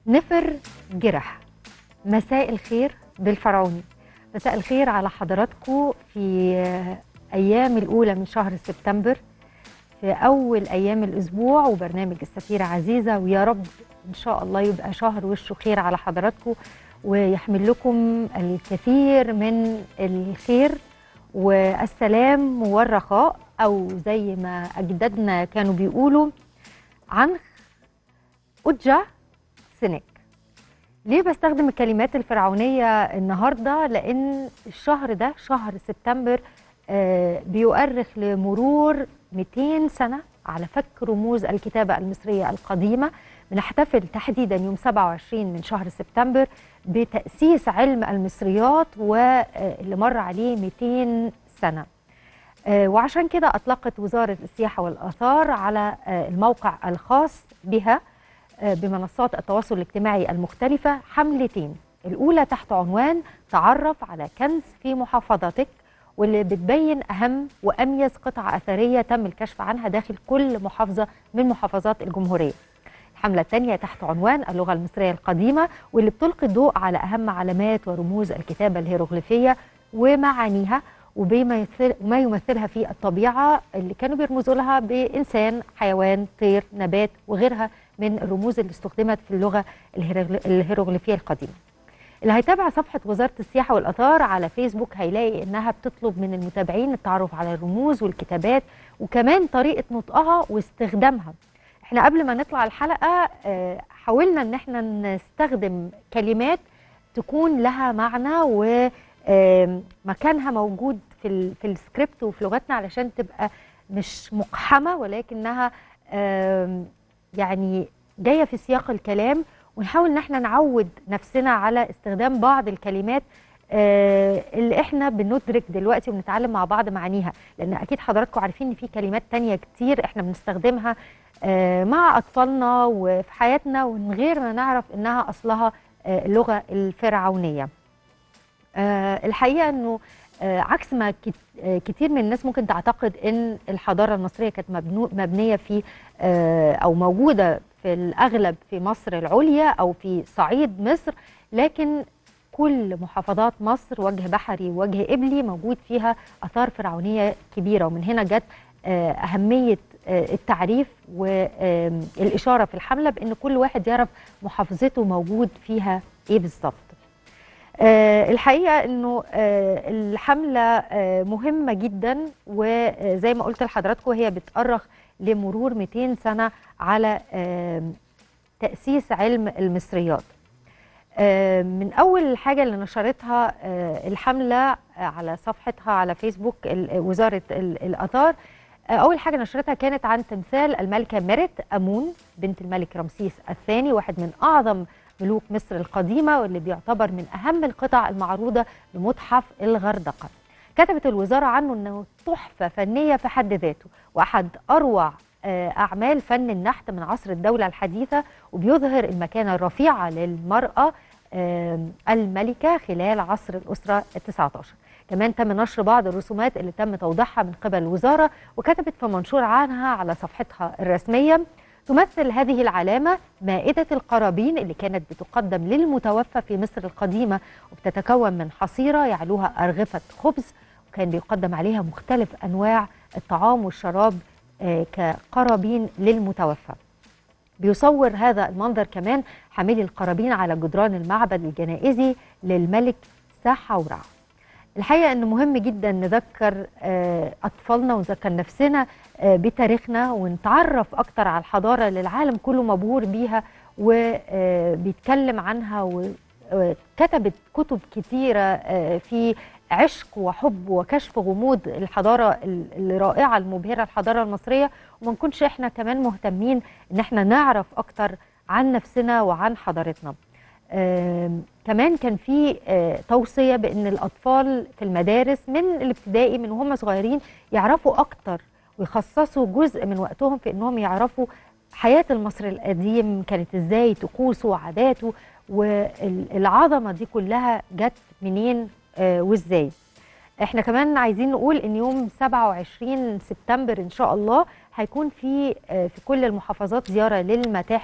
نفر جرح مساء الخير بالفرعوني مساء الخير على حضراتكم في أيام الأولى من شهر سبتمبر في أول أيام الأسبوع وبرنامج السفيرة عزيزة ويا رب إن شاء الله يبقى شهر وشه خير على حضراتكم ويحمل لكم الكثير من الخير والسلام والرخاء أو زي ما أجدادنا كانوا بيقولوا عنخ أجع سنك ليه بستخدم الكلمات الفرعونية النهاردة لأن الشهر ده شهر سبتمبر آه، بيؤرخ لمرور 200 سنة على فك رموز الكتابة المصرية القديمة بنحتفل تحديدا يوم 27 من شهر سبتمبر بتأسيس علم المصريات واللي مر عليه 200 سنة آه، وعشان كده أطلقت وزارة السياحة والآثار على آه، الموقع الخاص بها آه، بمنصات التواصل الاجتماعي المختلفة حملتين الأولى تحت عنوان تعرف على كنز في محافظتك واللي بتبين أهم وأميز قطع أثرية تم الكشف عنها داخل كل محافظة من محافظات الجمهورية الحملة الثانية تحت عنوان اللغة المصرية القديمة واللي بتلقي الضوء على أهم علامات ورموز الكتابة الهيروغليفية ومعانيها وبما يمثل وما يمثلها في الطبيعة اللي كانوا بيرمزوا لها بإنسان حيوان طير نبات وغيرها من الرموز اللي استخدمت في اللغة الهيروغل- الهيروغليفية القديمة اللي هيتابع صفحة وزارة السياحة والآثار على فيسبوك هيلاقي إنها بتطلب من المتابعين التعرف على الرموز والكتابات وكمان طريقة نطقها واستخدامها احنا قبل ما نطلع الحلقة آه، حاولنا ان احنا نستخدم كلمات تكون لها معنى ومكانها موجود في ال- في السكريبت وفي لغتنا علشان تبقى مش مقحمة ولكنها آم، يعني جاية في سياق الكلام ونحاول ان احنا نعود نفسنا على استخدام بعض الكلمات آه، اللي احنا بندرك دلوقتي وبنتعلم مع بعض معانيها لان اكيد حضراتكم عارفين ان في كلمات تانية كتير احنا بنستخدمها آه، مع اطفالنا وفي حياتنا ومن غير ما نعرف انها اصلها آه، اللغه الفرعونيه. آه، الحقيقه انه آه، عكس ما كت- آه، كتير من الناس ممكن تعتقد ان الحضاره المصريه كانت مبنو- مبنيه في آه، او موجوده في الاغلب في مصر العليا او في صعيد مصر لكن كل محافظات مصر وجه بحري ووجه قبلي موجود فيها اثار فرعونيه كبيره ومن هنا جت آه، اهميه آه، التعريف والاشاره في الحمله بان كل واحد يعرف محافظته موجود فيها ايه بالظبط. آه، الحقيقه انه آه، الحمله آه، مهمه جدا وزي ما قلت لحضراتكم هي بتأرخ لمرور 200 سنه على آه، تأسيس علم المصريات. آه، من اول حاجه اللي نشرتها آه، الحمله آه، على صفحتها على فيسبوك ال- وزاره ال- الاثار آه، اول حاجه نشرتها كانت عن تمثال الملكه ميرت امون بنت الملك رمسيس الثاني واحد من اعظم ملوك مصر القديمه واللي بيعتبر من اهم القطع المعروضه بمتحف الغردقه كتبت الوزاره عنه انه تحفه فنيه في حد ذاته واحد اروع آه، اعمال فن النحت من عصر الدوله الحديثه وبيظهر المكانه الرفيعه للمراه آم، الملكه خلال عصر الاسره ال19 كمان تم نشر بعض الرسومات اللي تم توضيحها من قبل الوزاره وكتبت في منشور عنها على صفحتها الرسميه تمثل هذه العلامه مائده القرابين اللي كانت بتقدم للمتوفى في مصر القديمه وبتتكون من حصيره يعلوها ارغفه خبز وكان بيقدم عليها مختلف انواع الطعام والشراب آه، كقرابين للمتوفى بيصور هذا المنظر كمان حاملي القرابين على جدران المعبد الجنائزي للملك ساحورع الحقيقه انه مهم جدا نذكر آه، اطفالنا ونذكر نفسنا آه، بتاريخنا ونتعرف اكتر على الحضاره اللي العالم كله مبهور بيها وبيتكلم عنها وكتبت كتب كتيره آه، في عشق وحب وكشف غموض الحضاره الرائعه المبهره الحضاره المصريه وما نكونش احنا كمان مهتمين ان احنا نعرف اكتر عن نفسنا وعن حضارتنا آم، كمان كان في آه، توصيه بان الاطفال في المدارس من الابتدائي من وهم صغيرين يعرفوا اكتر ويخصصوا جزء من وقتهم في انهم يعرفوا حياه المصري القديم كانت ازاي طقوسه وعاداته والعظمه دي كلها جت منين آه، وازاي احنا كمان عايزين نقول ان يوم 27 سبتمبر ان شاء الله هيكون في آه، في كل المحافظات زياره للمتاحف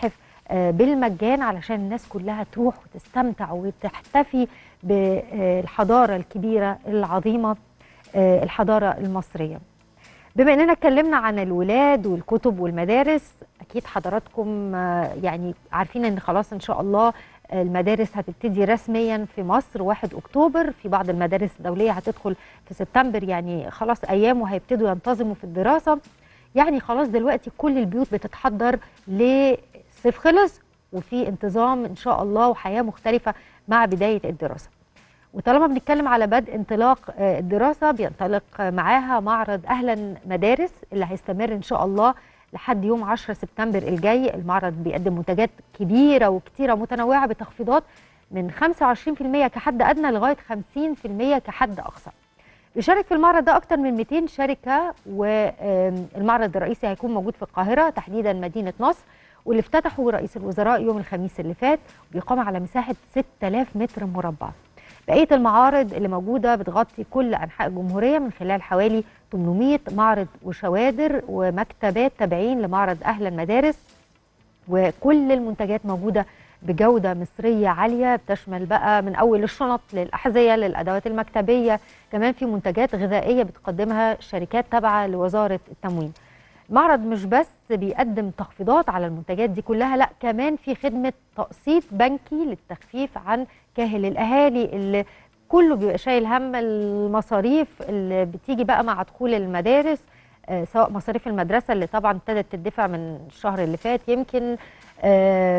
آه، بالمجان علشان الناس كلها تروح وتستمتع وتحتفي بالحضاره الكبيره العظيمه آه، الحضاره المصريه. بما اننا اتكلمنا عن الولاد والكتب والمدارس اكيد حضراتكم آه، يعني عارفين ان خلاص ان شاء الله المدارس هتبتدي رسميا في مصر 1 اكتوبر في بعض المدارس الدوليه هتدخل في سبتمبر يعني خلاص ايام وهيبتدوا ينتظموا في الدراسه يعني خلاص دلوقتي كل البيوت بتتحضر لصيف خلص وفي انتظام ان شاء الله وحياه مختلفه مع بدايه الدراسه وطالما بنتكلم على بدء انطلاق آه، الدراسه بينطلق معاها معرض اهلا مدارس اللي هيستمر ان شاء الله لحد يوم 10 سبتمبر الجاي المعرض بيقدم منتجات كبيره وكتيره متنوعه بتخفيضات من 25% كحد ادنى لغايه 50% كحد اقصى. بيشارك في المعرض ده اكتر من 200 شركه والمعرض الرئيسي هيكون موجود في القاهره تحديدا مدينه نصر واللي افتتحه رئيس الوزراء يوم الخميس اللي فات وبيقام على مساحه 6000 متر مربع. بقيه المعارض اللي موجوده بتغطي كل انحاء الجمهوريه من خلال حوالي 800 معرض وشوادر ومكتبات تابعين لمعرض اهل المدارس وكل المنتجات موجوده بجوده مصريه عاليه بتشمل بقى من اول الشنط للاحذيه للادوات المكتبيه كمان في منتجات غذائيه بتقدمها شركات تابعه لوزاره التموين المعرض مش بس بيقدم تخفيضات على المنتجات دي كلها لا كمان في خدمه تقسيط بنكي للتخفيف عن كاهل الاهالي اللي كله بيبقى شايل هم المصاريف اللي بتيجي بقى مع دخول المدارس آه، سواء مصاريف المدرسه اللي طبعا ابتدت تدفع من الشهر اللي فات يمكن آه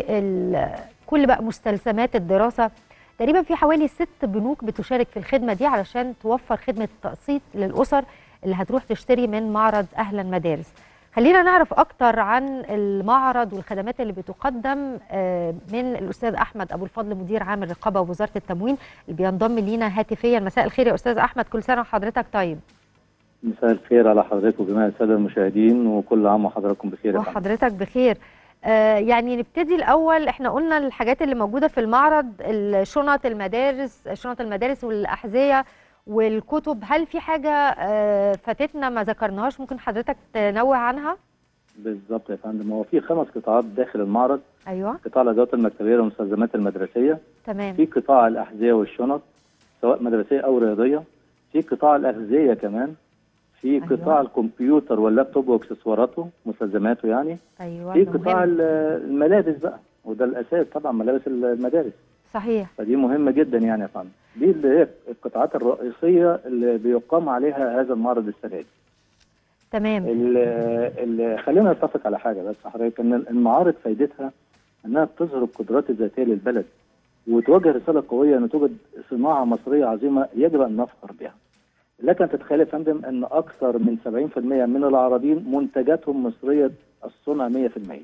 لكل بقى مستلزمات الدراسه تقريبا في حوالي ست بنوك بتشارك في الخدمه دي علشان توفر خدمه تقسيط للاسر اللي هتروح تشتري من معرض اهلا مدارس خلينا نعرف اكتر عن المعرض والخدمات اللي بتقدم آه، من الاستاذ احمد ابو الفضل مدير عام الرقابه ووزاره التموين اللي بينضم لينا هاتفيا مساء الخير يا استاذ احمد كل سنه وحضرتك طيب مساء الخير على حضرتك وجميع الساده المشاهدين وكل عام وحضراتكم بخير يا فندم. وحضرتك بخير آه يعني نبتدي الاول احنا قلنا الحاجات اللي موجوده في المعرض الشنط المدارس شنط المدارس والاحذيه والكتب هل في حاجه آه فاتتنا ما ذكرناهاش ممكن حضرتك تنوه عنها بالظبط يا فندم هو في خمس قطاعات داخل المعرض ايوه قطاع الادوات المكتبيه والمستلزمات المدرسيه تمام في قطاع الاحذيه والشنط سواء مدرسيه او رياضيه في قطاع الاغذيه كمان في أيوة. قطاع الكمبيوتر واللابتوب واكسسواراته مستلزماته يعني ايوه في ده قطاع مهم. ال- الملابس بقى وده الاساس طبعا ملابس المدارس صحيح فدي مهمه جدا يعني يا فندم دي اللي هي القطاعات الرئيسيه اللي بيقام عليها هذا المعرض السنه دي تمام ال- ال- خلينا نتفق على حاجه بس حضرتك ان المعارض فايدتها انها بتظهر القدرات الذاتيه للبلد وتوجه رساله قويه ان توجد صناعه مصريه عظيمه يجب ان نفخر بها. لك ان تتخيل يا فندم ان اكثر من 70% من العرضين منتجاتهم مصريه الصنع 100%.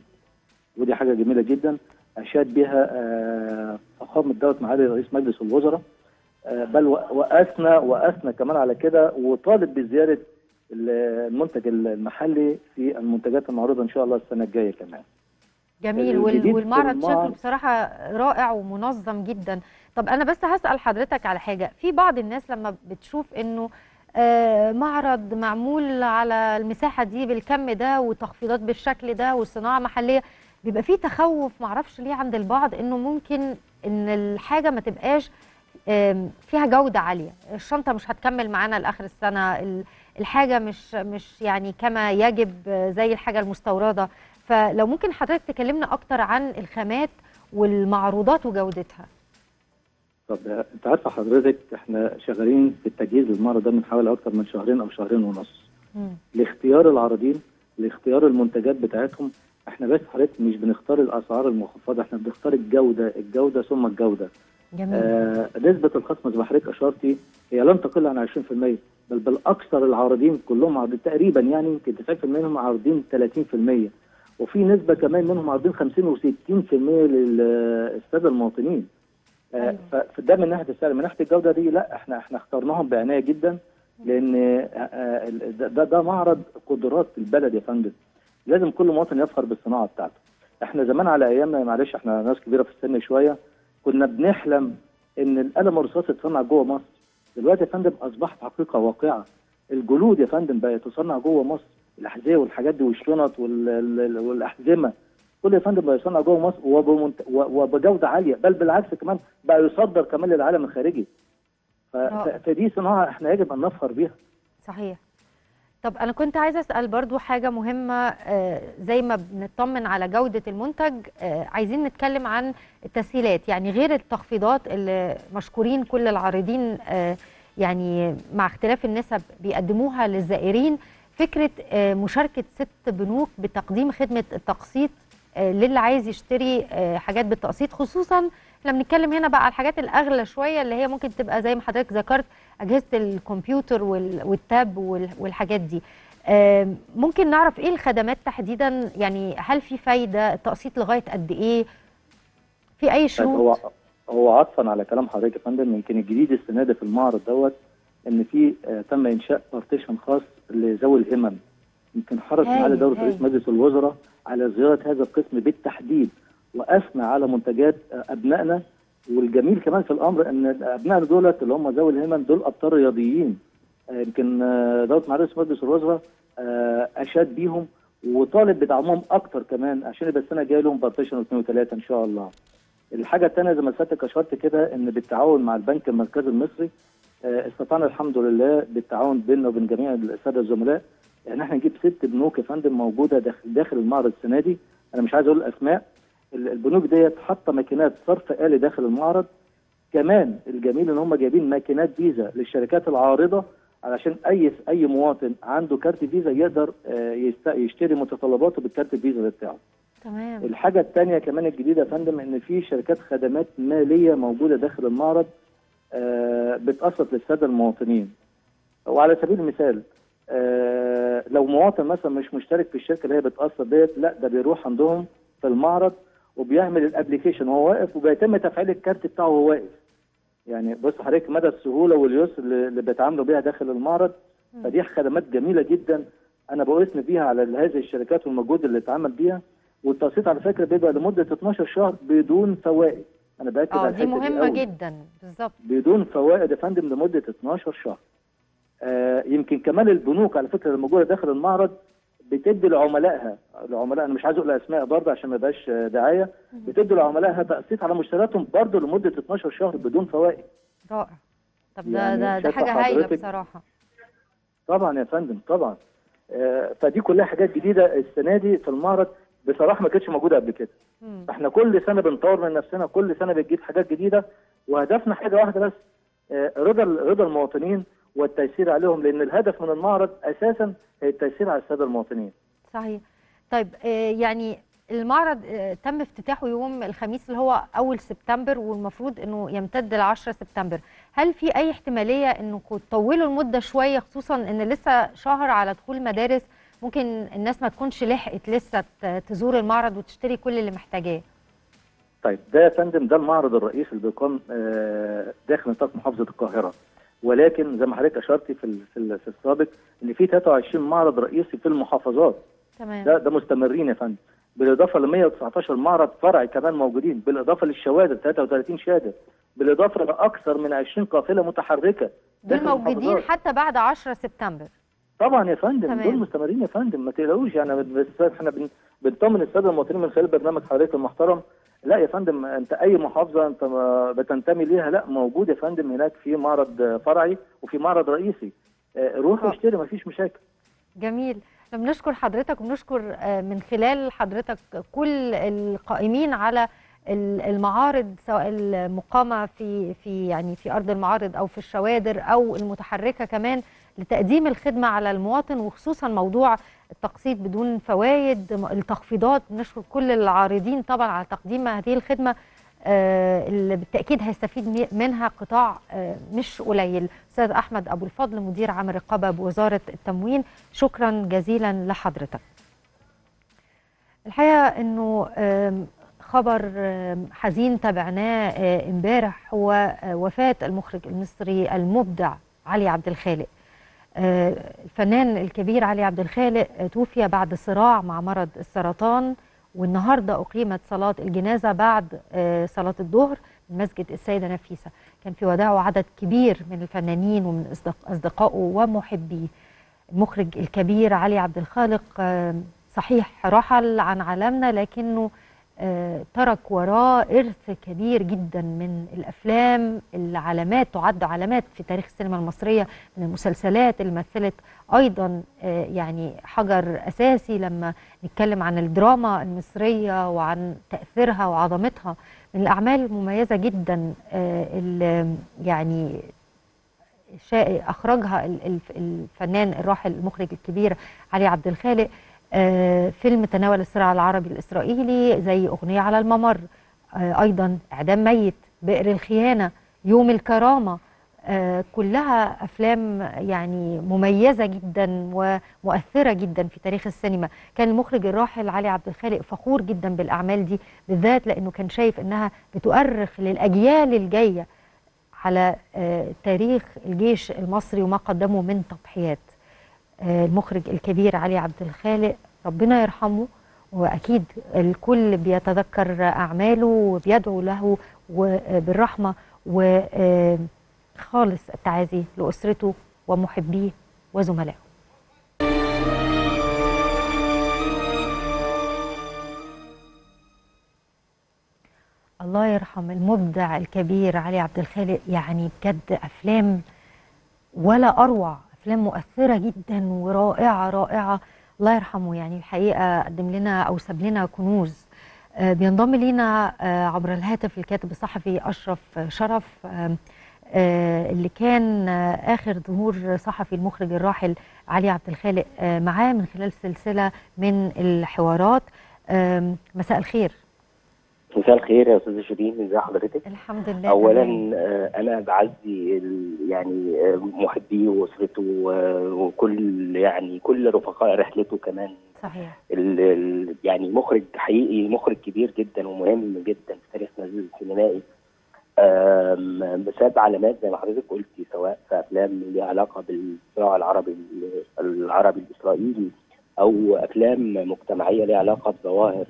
ودي حاجه جميله جدا اشاد بها آه، فخامه دوله معالي رئيس مجلس الوزراء آه، بل و- واثنى واثنى كمان على كده وطالب بزياده المنتج المحلي في المنتجات المعروضه ان شاء الله السنه الجايه كمان. جميل وال- الجديد في والمعرض شكله المعرض- بصراحة رائع ومنظم جدا طب أنا بس هسأل حضرتك على حاجة في بعض الناس لما بتشوف إنه آه، معرض معمول على المساحة دي بالكم ده وتخفيضات بالشكل ده وصناعة محلية بيبقى في تخوف معرفش ليه عند البعض إنه ممكن إن الحاجة ما تبقاش آم، فيها جودة عالية الشنطة مش هتكمل معانا لآخر السنة ال- الحاجة مش مش يعني كما يجب آه، زي الحاجة المستوردة فلو ممكن حضرتك تكلمنا اكتر عن الخامات والمعروضات وجودتها طب انت عارفه حضرتك احنا شغالين في التجهيز للمعرض ده من حوالي اكثر من شهرين او شهرين ونص. مم. لاختيار العارضين لاختيار المنتجات بتاعتهم احنا بس حضرتك مش بنختار الاسعار المخفضه احنا بنختار الجوده الجوده ثم الجوده. جميل آه نسبه الخصم زي ما حضرتك اشرتي هي لن تقل عن 20% بل بالاكثر العارضين كلهم عارضين تقريبا يعني يمكن 90% منهم عارضين 30% وفي نسبه كمان منهم عارضين 50 و60% للساده المواطنين. آه، أيوة. ف- فده من ناحيه السعر من ناحيه الجوده دي لا احنا احنا اخترناهم بعنايه جدا لان آه، آه، ده- ده ده معرض قدرات البلد يا فندم لازم كل مواطن يفخر بالصناعه بتاعته احنا زمان على ايامنا معلش احنا ناس كبيره في السن شويه كنا بنحلم ان القلم الرصاص يتصنع جوه مصر دلوقتي يا فندم اصبحت حقيقه واقعه الجلود يا فندم بقت تصنع جوه مصر الاحذيه والحاجات دي والشنط وال- ال- والاحزمه كل يا فندم بقى يصنع جوه مصر وبمنت... و- وبجوده عاليه بل بالعكس كمان بقى يصدر كمان للعالم الخارجي ف... ف... فدي صناعه احنا يجب ان نفخر بيها صحيح طب انا كنت عايزه اسال برضو حاجه مهمه آه، زي ما بنطمن على جوده المنتج آه، عايزين نتكلم عن التسهيلات يعني غير التخفيضات اللي مشكورين كل العارضين آه، يعني مع اختلاف النسب بيقدموها للزائرين فكره آه، مشاركه ست بنوك بتقديم خدمه التقسيط آه، للي عايز يشتري آه، حاجات بالتقسيط خصوصا احنا بنتكلم هنا بقى على الحاجات الاغلى شويه اللي هي ممكن تبقى زي ما حضرتك ذكرت اجهزه الكمبيوتر وال- والتاب وال- والحاجات دي آم، ممكن نعرف ايه الخدمات تحديدا يعني هل في فايده التقسيط لغايه قد ايه في اي طيب شروط هو هو عطفا على كلام حضرتك يا فندم يمكن الجديد السنه دي في المعرض دوت ان في آه تم انشاء بارتيشن خاص لذوي الهمم يمكن حرص هايل، معالي دوله هايل. رئيس مجلس الوزراء على زياره هذا القسم بالتحديد واثنى على منتجات آه ابنائنا والجميل كمان في الامر ان ابنائنا دولت اللي هم ذوي الهمم دول ابطال رياضيين آه يمكن آه دوله معالي رئيس مجلس الوزراء آه اشاد بيهم وطالب بدعمهم اكتر كمان عشان يبقى السنه الجايه لهم بارتيشن واثنين وثلاثه ان شاء الله. الحاجه الثانيه زي ما سيادتك اشرت كده ان بالتعاون مع البنك المركزي المصري آه، استطعنا الحمد لله بالتعاون بيننا وبين جميع الساده الزملاء ان احنا نجيب ست بنوك يا فندم موجوده داخل داخل المعرض السنه دي انا مش عايز اقول الاسماء ال- البنوك ديت حاطه ماكينات صرف آلي داخل المعرض كمان الجميل ان هم جايبين ماكينات فيزا للشركات العارضه علشان اي اي مواطن عنده كارت فيزا يقدر آه، يست- يشتري متطلباته بالكارت الفيزا بتاعه تمام الحاجة الثانية كمان الجديدة يا فندم إن في شركات خدمات مالية موجودة داخل المعرض آه، بتقسط للسادة المواطنين وعلى سبيل المثال آه، لو مواطن مثلا مش مشترك في الشركة اللي هي بتقسط ديت لا ده بيروح عندهم في المعرض وبيعمل الابلكيشن وهو واقف وبيتم تفعيل الكارت بتاعه وهو واقف يعني بص حضرتك مدى السهولة واليسر اللي اللي بيتعاملوا بيها داخل المعرض فدي خدمات جميلة جدا أنا بأثني بيها على هذه الشركات والمجهود اللي اتعمل بيها والتقسيط على فكره بيبقى لمده 12 شهر بدون فوائد انا باكد اه على دي الحته مهمه أوي. جدا بالظبط بدون فوائد يا فندم لمده 12 شهر آه يمكن كمان البنوك على فكره الموجوده داخل المعرض بتدي لعملائها العملاء انا مش عايز اقول اسماء برضه عشان ما يبقاش آه، دعايه بتدي لعملائها تقسيط على مشترياتهم برضه لمده 12 شهر بدون فوائد رائع طب ده يعني ده, ده شايفة حاجه هايله حضرتك- بصراحه طبعا يا فندم طبعا آه فدي كلها حاجات جديده السنه دي في المعرض بصراحه ما كانتش موجوده قبل كده مم. احنا كل سنه بنطور من نفسنا كل سنه بنجيب حاجات جديده وهدفنا حاجه واحده بس آه، رضا رضا المواطنين والتيسير عليهم لان الهدف من المعرض اساسا هي التيسير على الساده المواطنين صحيح طيب آه، يعني المعرض آه، تم افتتاحه يوم الخميس اللي هو اول سبتمبر والمفروض انه يمتد ل 10 سبتمبر هل في اي احتماليه انكم تطولوا المده شويه خصوصا ان لسه شهر على دخول مدارس ممكن الناس ما تكونش لحقت لسه ت- تزور المعرض وتشتري كل اللي محتاجاه طيب ده يا فندم ده المعرض الرئيسي اللي بيقام آه، داخل نطاق محافظه القاهره ولكن زي ما حضرتك اشرتي في ال- في ال- في السابق ان في 23 معرض رئيسي في المحافظات تمام ده ده مستمرين يا فندم بالاضافه ل 119 معرض فرعي كمان موجودين بالاضافه للشوادر 33 شادر بالاضافه لاكثر من 20 قافله متحركه دول داخل موجودين المحافظات. حتى بعد 10 سبتمبر طبعا يا فندم تمام. دول مستمرين يا فندم ما تقلقوش يعني بس احنا بن- بنطمن الساده المواطنين من خلال برنامج حضرتك المحترم لا يا فندم انت اي محافظه انت ما بتنتمي ليها لا موجود يا فندم هناك في معرض فرعي وفي معرض رئيسي آه، روح آه. واشتري ما فيش مشاكل جميل احنا بنشكر حضرتك وبنشكر آه، من خلال حضرتك كل القائمين على ال- المعارض سواء المقامة في في يعني في أرض المعارض أو في الشوادر أو المتحركة كمان لتقديم الخدمة على المواطن وخصوصا موضوع التقسيط بدون فوائد م- التخفيضات بنشكر كل العارضين طبعا على تقديم هذه الخدمة آه، اللي بالتأكيد هيستفيد مي- منها قطاع آه، مش قليل أستاذ أحمد أبو الفضل مدير عام الرقابة بوزارة التموين شكرا جزيلا لحضرتك الحقيقة أنه آم، خبر آم، حزين تابعناه آه، امبارح هو آه، وفاة المخرج المصري المبدع علي عبد الخالق آه، الفنان الكبير علي عبد الخالق آه، توفي بعد صراع مع مرض السرطان والنهارده اقيمت صلاه الجنازه بعد آه، صلاه الظهر في مسجد السيده نفيسه كان في وداعه عدد كبير من الفنانين ومن أصدق- اصدقائه ومحبيه المخرج الكبير علي عبد الخالق آه، صحيح رحل عن عالمنا لكنه آه، ترك وراه إرث كبير جدا من الأفلام العلامات تعد علامات في تاريخ السينما المصرية من المسلسلات اللي مثلت أيضا آه، يعني حجر أساسي لما نتكلم عن الدراما المصرية وعن تأثيرها وعظمتها من الأعمال المميزة جدا آه، اللي يعني شا- أخرجها ال- الف- الفنان الراحل المخرج الكبير علي عبد الخالق آه، فيلم تناول الصراع العربي الإسرائيلي زي أغنية على الممر آه، أيضا إعدام ميت بئر الخيانة يوم الكرامة آه، كلها أفلام يعني مميزة جدا ومؤثرة جدا في تاريخ السينما كان المخرج الراحل علي عبد الخالق فخور جدا بالأعمال دي بالذات لأنه كان شايف أنها بتؤرخ للأجيال الجاية على آه، تاريخ الجيش المصري وما قدمه من تضحيات آه، المخرج الكبير علي عبد الخالق ربنا يرحمه واكيد الكل بيتذكر اعماله وبيدعو له و- بالرحمه وخالص التعازي لاسرته ومحبيه وزملائه الله يرحم المبدع الكبير علي عبد الخالق يعني بجد افلام ولا اروع افلام مؤثره جدا ورائعه رائعه الله يرحمه يعني الحقيقه قدم لنا او ساب لنا كنوز آه، بينضم لينا آه، عبر الهاتف الكاتب الصحفي اشرف شرف آم، آه، اللي كان آه، اخر ظهور صحفي المخرج الراحل علي عبد الخالق آه، معاه من خلال سلسله من الحوارات آم، مساء الخير مساء الخير يا استاذ شيرين ازي حضرتك الحمد لله اولا تمام. آه، انا بعزي ال- يعني آه، محبيه واسرته و- وكل يعني كل رفقاء رحلته كمان صحيح ال ال يعني مخرج حقيقي مخرج كبير جدا ومهم جدا في تاريخنا السينمائي آم، بسبب علامات زي ما حضرتك قلتي سواء في افلام ليها علاقه بالصراع العربي العربي الاسرائيلي او افلام مجتمعيه ليها علاقه بظواهر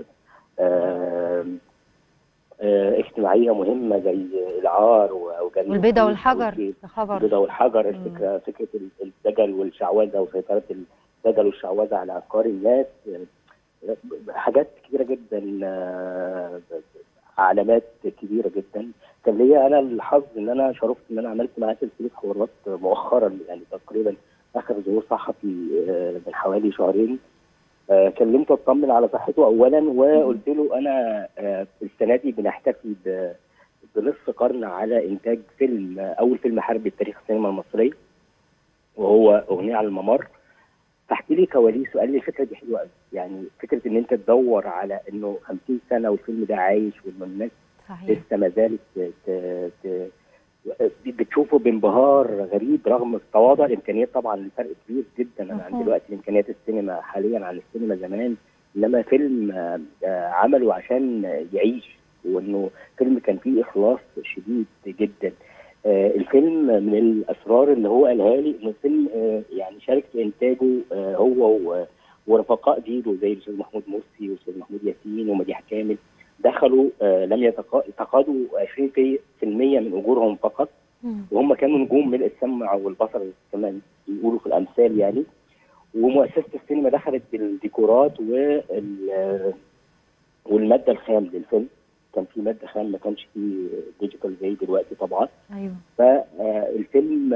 آم، آه، اجتماعيه مهمه زي العار او جريمة والبيضة الخيط والحجر والكيد. يا خبر البيضة والحجر مم. الفكره فكره الدجل والشعوذه وسيطره الدجل والشعوذه على افكار الناس آه، حاجات كبيره جدا آه، علامات كبيره جدا كان ليا انا الحظ ان انا شرفت ان انا عملت معاه سلسله حوارات مؤخرا يعني تقريبا اخر ظهور صحفي آه، من حوالي شهرين آه، كلمته اطمن على صحته اولا وقلت له انا آه، السنه دي بنحتفي ب- بنصف قرن على انتاج فيلم آه، اول فيلم حربي في تاريخ السينما المصريه وهو اغنيه على الممر فاحكي لي كواليس وقال لي الفكره دي حلوه قوي يعني فكره ان انت تدور على انه 50 سنه والفيلم ده عايش وان الناس صحيح لسه ما زالت ت- ت- ت- بتشوفه بانبهار غريب رغم تواضع الامكانيات طبعا الفرق كبير جدا انا مفهوم. عندي دلوقتي امكانيات السينما حاليا عن السينما زمان انما فيلم آه، آه، عمله عشان يعيش وانه فيلم كان فيه اخلاص شديد جدا آه، الفيلم من الاسرار اللي هو قالها لي انه الفيلم آه، يعني شارك في انتاجه آه، هو و- ورفقاء جيله زي الاستاذ محمود مرسي والاستاذ محمود ياسين ومديح كامل دخلوا آه، لم يتقا- يتقاضوا 20% من اجورهم فقط مم. وهم كانوا نجوم ملء السمع والبصر كمان بيقولوا في الامثال يعني ومؤسسه السينما دخلت بالديكورات وال والماده الخام للفيلم كان في ماده خام ما كانش فيه ديجيتال زي دلوقتي طبعا ايوه فالفيلم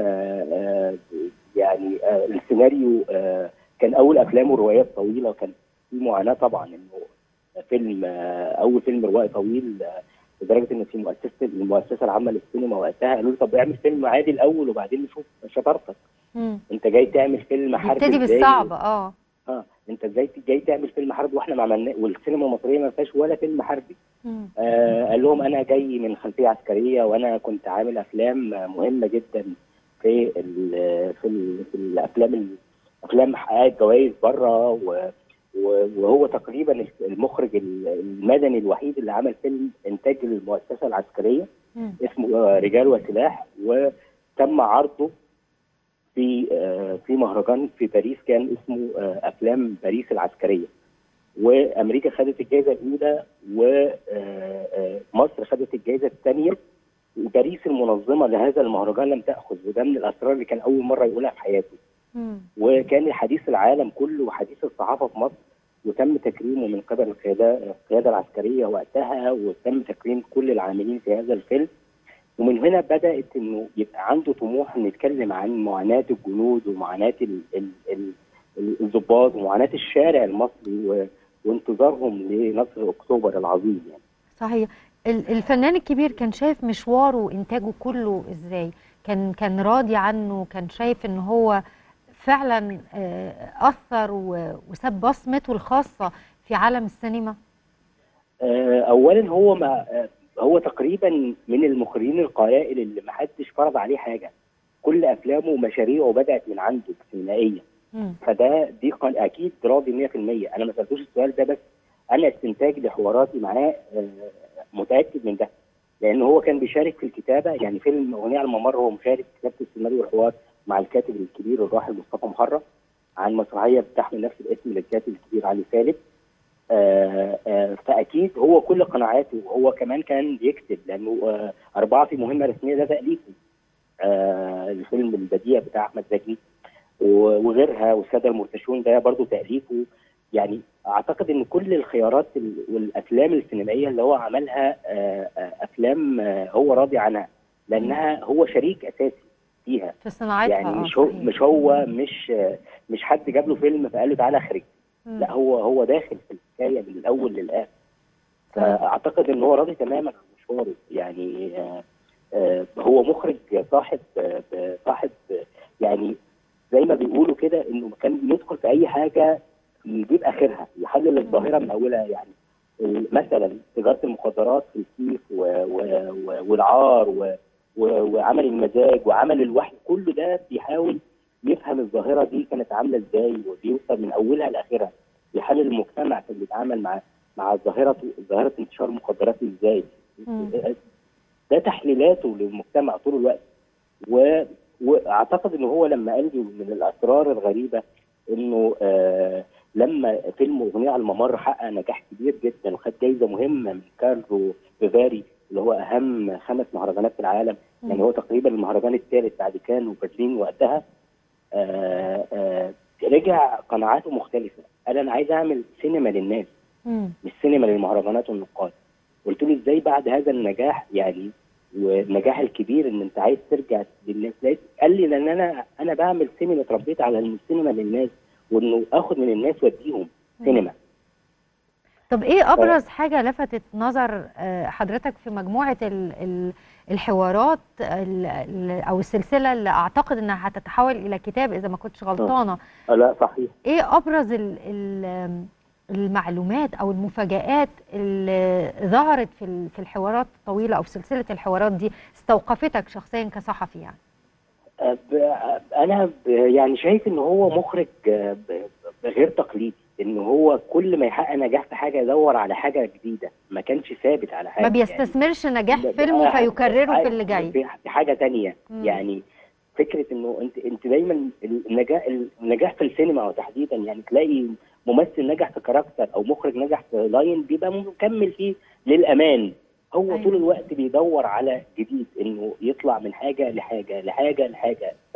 يعني آه، السيناريو آه، كان اول افلام وروايات طويله وكان في معاناه طبعا انه فيلم آه، اول فيلم روائي طويل آه، لدرجه ان في مؤسسه المؤسسه العامه للسينما وقتها قالوا لي طب اعمل فيلم عادي الاول وبعدين نشوف شطارتك مم. انت جاي تعمل فيلم حرب نبتدي إزاي؟ بالصعب اه اه انت ازاي جاي تعمل فيلم حرب واحنا ما عملناه والسينما المصريه ما فيهاش ولا فيلم حربي مم. آه قال لهم انا جاي من خلفيه عسكريه وانا كنت عامل افلام مهمه جدا في ال في, ال في الافلام ال- افلام حققت جوائز بره و- و- وهو تقريبا المخرج ال- المدني الوحيد اللي عمل فيلم انتاج المؤسسه العسكريه مم. اسمه آه، رجال وسلاح وتم عرضه في آه، في مهرجان في باريس كان اسمه آه، افلام باريس العسكريه وامريكا خدت الجائزه الاولى ومصر خدت الجائزه الثانيه وباريس المنظمه لهذا المهرجان لم تاخذ وده من الاسرار اللي كان اول مره يقولها في حياته مم. وكان حديث العالم كله وحديث الصحافه في مصر وتم تكريمه من قبل القياده القياده العسكريه وقتها وتم تكريم كل العاملين في هذا الفيلم ومن هنا بدات انه يبقى عنده طموح انه يتكلم عن معاناه الجنود ومعاناه ال- ال- ال- ال- الضباط ومعاناه الشارع المصري و- وانتظارهم لنصر اكتوبر العظيم يعني. صحيح ال- الفنان الكبير كان شايف مشواره وانتاجه كله ازاي كان كان راضي عنه كان شايف ان هو فعلا آه، اثر و- وساب بصمته الخاصه في عالم السينما آه، اولا هو ما آه، هو تقريبا من المخرجين القلائل اللي ما حدش فرض عليه حاجه كل افلامه ومشاريعه بدات من عنده السينمائيه مم. فده دي قال اكيد راضي 100% انا ما سالتوش السؤال ده بس انا استنتاج لحواراتي معاه آه، متاكد من ده لان هو كان بيشارك في الكتابه يعني فيلم اغنيه على الممر هو مشارك في كتابه السيناريو والحوار مع الكاتب الكبير الراحل مصطفى محرم عن مسرحيه بتحمل نفس الاسم للكاتب الكبير علي سالم آه، آه، فاكيد هو كل قناعاته هو كمان كان بيكتب لانه آه، اربعه في مهمه رسميه ده تاليفه آه، الفيلم البديع بتاع احمد زكي و- وغيرها والساده المرتشون ده برضو تاليفه يعني اعتقد ان كل الخيارات ال- والافلام السينمائيه اللي هو عملها آه، آه، افلام آه، هو راضي عنها لانها هو شريك اساسي فيها في صناعتها يعني آه، مش هو صحيح. مش هو مش آه، مش حد جاب له فيلم فقال له تعالى اخرج مم. لا هو هو داخل في الحكايه من الاول للاخر فاعتقد ان هو راضي تماما عن مشواره يعني آه، آه، هو مخرج صاحب آه، صاحب آه، يعني زي ما بيقولوا كده انه كان بيدخل في اي حاجه يجيب اخرها يحلل الظاهره من اولها يعني ال- مثلا تجاره المخدرات في الكيف و- و- و- والعار و- و- وعمل المزاج وعمل الوحي كل ده بيحاول يفهم الظاهره دي كانت عامله ازاي وبيوصل من اولها لاخرها يحلل المجتمع كان بيتعامل مع مع ظاهره ظاهره انتشار المخدرات ازاي مم. ده تحليلاته للمجتمع طول الوقت و... واعتقد ان هو لما قال لي من الاسرار الغريبه انه آه لما فيلم اغنيه على الممر حقق نجاح كبير جدا وخد جايزه مهمه من كارلو فيفاري اللي هو اهم خمس مهرجانات في العالم مم. يعني هو تقريبا المهرجان الثالث بعد كان وبرلين وقتها آه آه رجع قناعاته مختلفه قال انا عايز اعمل سينما للناس مم. مش سينما للمهرجانات والنقاد قلت له ازاي بعد هذا النجاح يعني والنجاح الكبير ان انت عايز ترجع للناس لقيت قال لي لان انا انا بعمل سينما اتربيت على إن السينما للناس وانه اخد من الناس واديهم سينما طب ايه ابرز حاجه لفتت نظر آه، حضرتك في مجموعه ال- ال- الحوارات ال- ال- او السلسله اللي اعتقد انها هتتحول الى كتاب اذا ما كنتش غلطانه آه لا صحيح ايه ابرز ال ال المعلومات او المفاجآت اللي ظهرت في ال- في الحوارات الطويله او في سلسله الحوارات دي استوقفتك شخصيا كصحفي يعني آه، ب- آه، انا ب- يعني شايف ان هو مخرج آه، ب- ب- غير تقليدي ان هو كل ما يحقق نجاح في حاجه يدور على حاجه جديده ما كانش ثابت على حاجه ما بيستثمرش نجاح ب- فيلمه آه، فيكرره في اللي جاي في في حاجه تانية مم. يعني فكره انه انت انت دايما النجاح النجاح في السينما او تحديدا يعني تلاقي ممثل نجح في كاركتر او مخرج نجح في لاين بيبقى مكمل فيه للامان هو أيوة. طول الوقت بيدور على جديد انه يطلع من حاجه لحاجه لحاجه لحاجه ف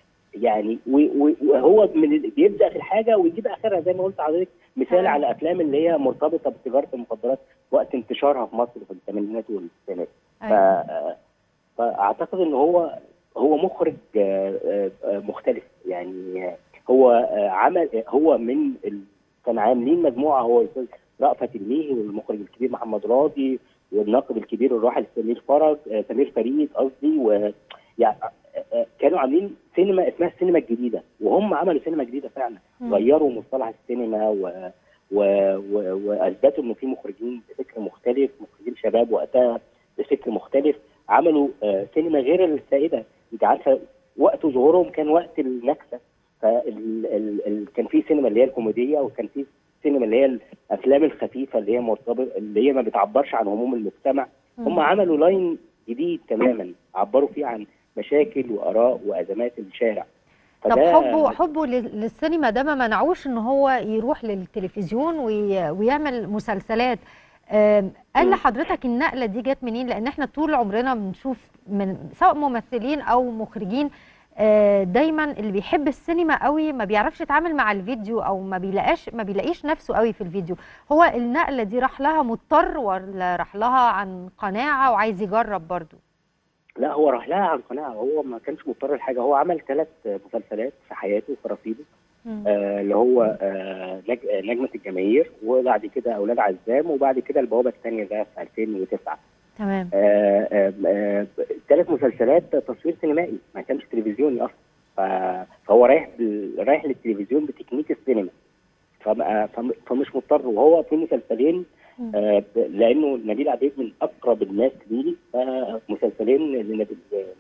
يعني و- و- وهو من ال- بيبدا في الحاجه ويجيب اخرها زي ما قلت لحضرتك مثال أيوة. على افلام اللي هي مرتبطه بتجاره المخدرات وقت انتشارها في مصر في الثمانينات والتسعينات ف... أيوة. فاعتقد ان هو هو مخرج آه، آه، آه، مختلف يعني آه، هو آه، عمل هو من ال... كان عاملين مجموعه هو الاستاذ رأفت الميهي والمخرج الكبير محمد راضي والناقد الكبير الراحل سمير فرج آه، سمير فريد قصدي و يعني آه، آه، كانوا عاملين سينما اسمها السينما الجديده وهم عملوا سينما جديده فعلا مم. غيروا مصطلح السينما و... و... و... واثبتوا انه في مخرجين بفكر مختلف مخرجين شباب وقتها بفكر مختلف عملوا آه، سينما غير السائده انت عارفه وقت ظهورهم كان وقت النكسه فال... ال... ال... كان في سينما اللي هي الكوميديه وكان في سينما اللي هي الافلام الخفيفه اللي هي مرتبط اللي هي ما بتعبرش عن هموم المجتمع مم. هم عملوا لاين جديد تماما عبروا فيه عن مشاكل واراء وازمات الشارع طب فده- حبه حبه لل- للسينما ده ما منعوش ان هو يروح للتلفزيون وي ويعمل مسلسلات آم، قال مم. لحضرتك النقله دي جت منين لان احنا طول عمرنا بنشوف من سواء ممثلين او مخرجين آه، دايما اللي بيحب السينما قوي ما بيعرفش يتعامل مع الفيديو او ما بيلاقاش ما بيلاقيش نفسه قوي في الفيديو هو النقله دي راح لها مضطر ولا راح لها عن قناعه وعايز يجرب برضو لا هو راح لها عن قناعه هو ما كانش مضطر لحاجه هو عمل ثلاث مسلسلات في حياته في رصيده آه اللي هو آه نج- آه، نجمه الجماهير وبعد كده اولاد عزام وبعد كده البوابه الثانيه ده في 2009 تمام آه، آه، آه، ثلاث مسلسلات تصوير سينمائي ما كانش تلفزيوني اصلا ف- فهو رايح بال- رايح للتلفزيون بتكنيك السينما فما- فم- فمش مضطر وهو في مسلسلين مم. آه، ب- لانه نبيل عبيد من اقرب الناس لي فمسلسلين لنبيل-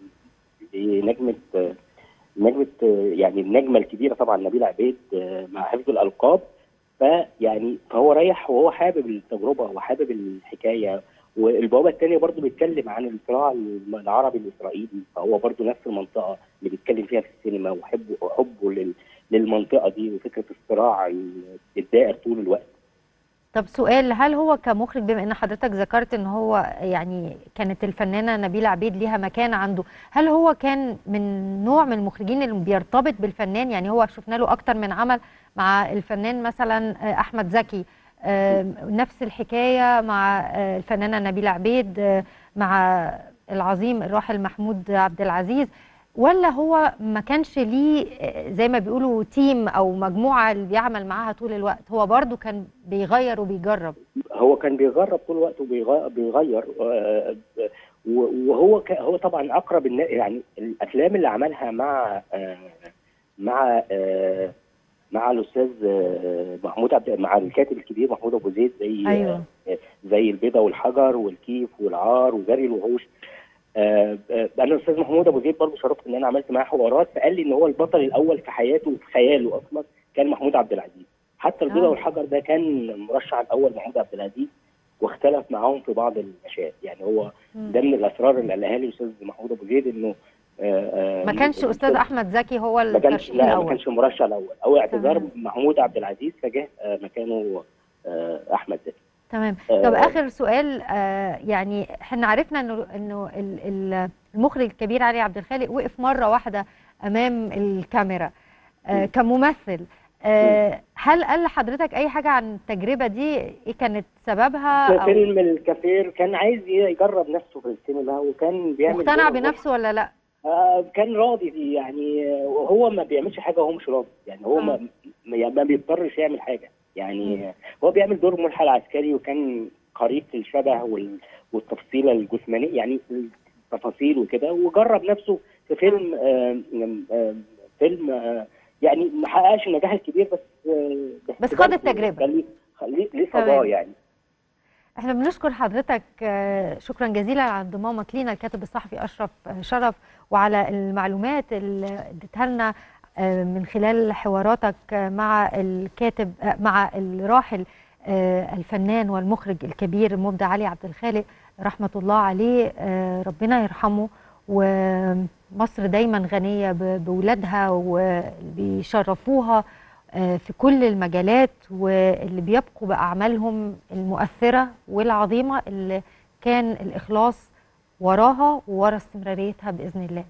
لنجمه آه، نجمه آه، يعني النجمه الكبيره طبعا نبيل عبيد آه، مع حفظ الالقاب فيعني فهو رايح وهو حابب التجربه وحابب الحكايه والبوابه الثانيه برضو بيتكلم عن الصراع العربي الاسرائيلي فهو برضو نفس المنطقه اللي بيتكلم فيها في السينما وحبه وحبه لل- للمنطقه دي وفكره الصراع الدائر طول الوقت طب سؤال هل هو كمخرج بما ان حضرتك ذكرت ان هو يعني كانت الفنانه نبيله عبيد ليها مكان عنده هل هو كان من نوع من المخرجين اللي بيرتبط بالفنان يعني هو شفنا له اكتر من عمل مع الفنان مثلا آه، احمد زكي آه، نفس الحكايه مع آه، الفنانه نبيله عبيد آه، مع العظيم الراحل محمود عبد العزيز ولا هو ما كانش ليه آه، زي ما بيقولوا تيم او مجموعه اللي بيعمل معاها طول الوقت هو برضو كان بيغير وبيجرب هو كان بيجرب طول الوقت وبيغير آه، و- وهو ك- هو طبعا اقرب النا- يعني الافلام اللي عملها مع آه، مع آه، مع الاستاذ آه، محمود عبد مع الكاتب الكبير محمود ابو زيد زي ايوه زي البيضه والحجر والكيف والعار وجري الوحوش آه، آه، انا الاستاذ محمود ابو زيد برضه شرفت ان انا عملت معاه حوارات فقال لي ان هو البطل الاول في حياته وفي خياله اصلا كان محمود عبد العزيز حتى البيضه آه. والحجر ده كان مرشح الاول محمود عبد العزيز واختلف معاهم في بعض المشاهد يعني هو مم. ده من الاسرار اللي قالها لي الاستاذ محمود ابو زيد انه آه، آه، ما كانش استاذ احمد زكي هو ما كانش الترشيح لا ما الاول كانش المرشح الاول او اعتذار تمام. محمود عبد العزيز فجاه آه، مكانه آه، احمد زكي تمام آه، طب اخر سؤال آه يعني احنا عرفنا انه انه ال- ال- المخرج الكبير علي عبد الخالق وقف مره واحده امام الكاميرا آه مم. كممثل آه هل قال لحضرتك اي حاجه عن التجربه دي ايه كانت سببها في او فيلم الكافير كان عايز يجرب نفسه في السينما وكان بيعمل مقتنع دور- بنفسه ولا لا آه كان راضي فيه يعني آه، هو ما بيعملش حاجه وهو مش راضي يعني هو آه. ما ما يعني ما بيضطرش يعمل حاجه يعني آه، هو بيعمل دور ملحق عسكري وكان قريب في الشبه وال- والتفصيله الجسمانيه يعني التفاصيل وكده وجرب نفسه في فيلم آه آه فيلم آه يعني ما حققش النجاح الكبير بس آه بس خد برضه التجربة. كان ليه ليه- ليه تمام. صداه يعني احنا بنشكر حضرتك آه، شكرا جزيلا على انضمامك لينا الكاتب الصحفي اشرف آه، شرف وعلى المعلومات اللي اديتها لنا آه، من خلال حواراتك آه، مع الكاتب آه، مع الراحل آه، الفنان والمخرج الكبير المبدع علي عبد الخالق رحمه الله عليه آه، ربنا يرحمه ومصر دايما غنيه ب- بولادها وبيشرفوها آه، في كل المجالات واللي بيبقوا بأعمالهم المؤثرة والعظيمة اللي كان الإخلاص وراها وورا استمراريتها بإذن الله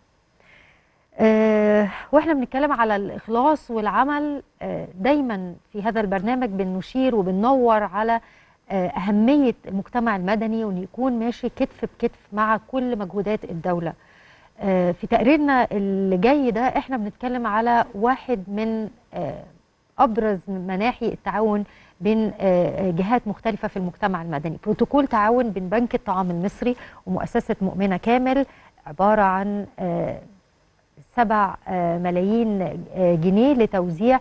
آه، واحنا بنتكلم على الإخلاص والعمل آه، دايما في هذا البرنامج بنشير وبننور على آه، أهمية المجتمع المدني وأن يكون ماشي كتف بكتف مع كل مجهودات الدولة آه، في تقريرنا اللي جاي ده احنا بنتكلم على واحد من آه، ابرز مناحي التعاون بين آه، جهات مختلفه في المجتمع المدني بروتوكول تعاون بين بنك الطعام المصري ومؤسسه مؤمنه كامل عباره عن آه، سبع آه، ملايين آه، جنيه لتوزيع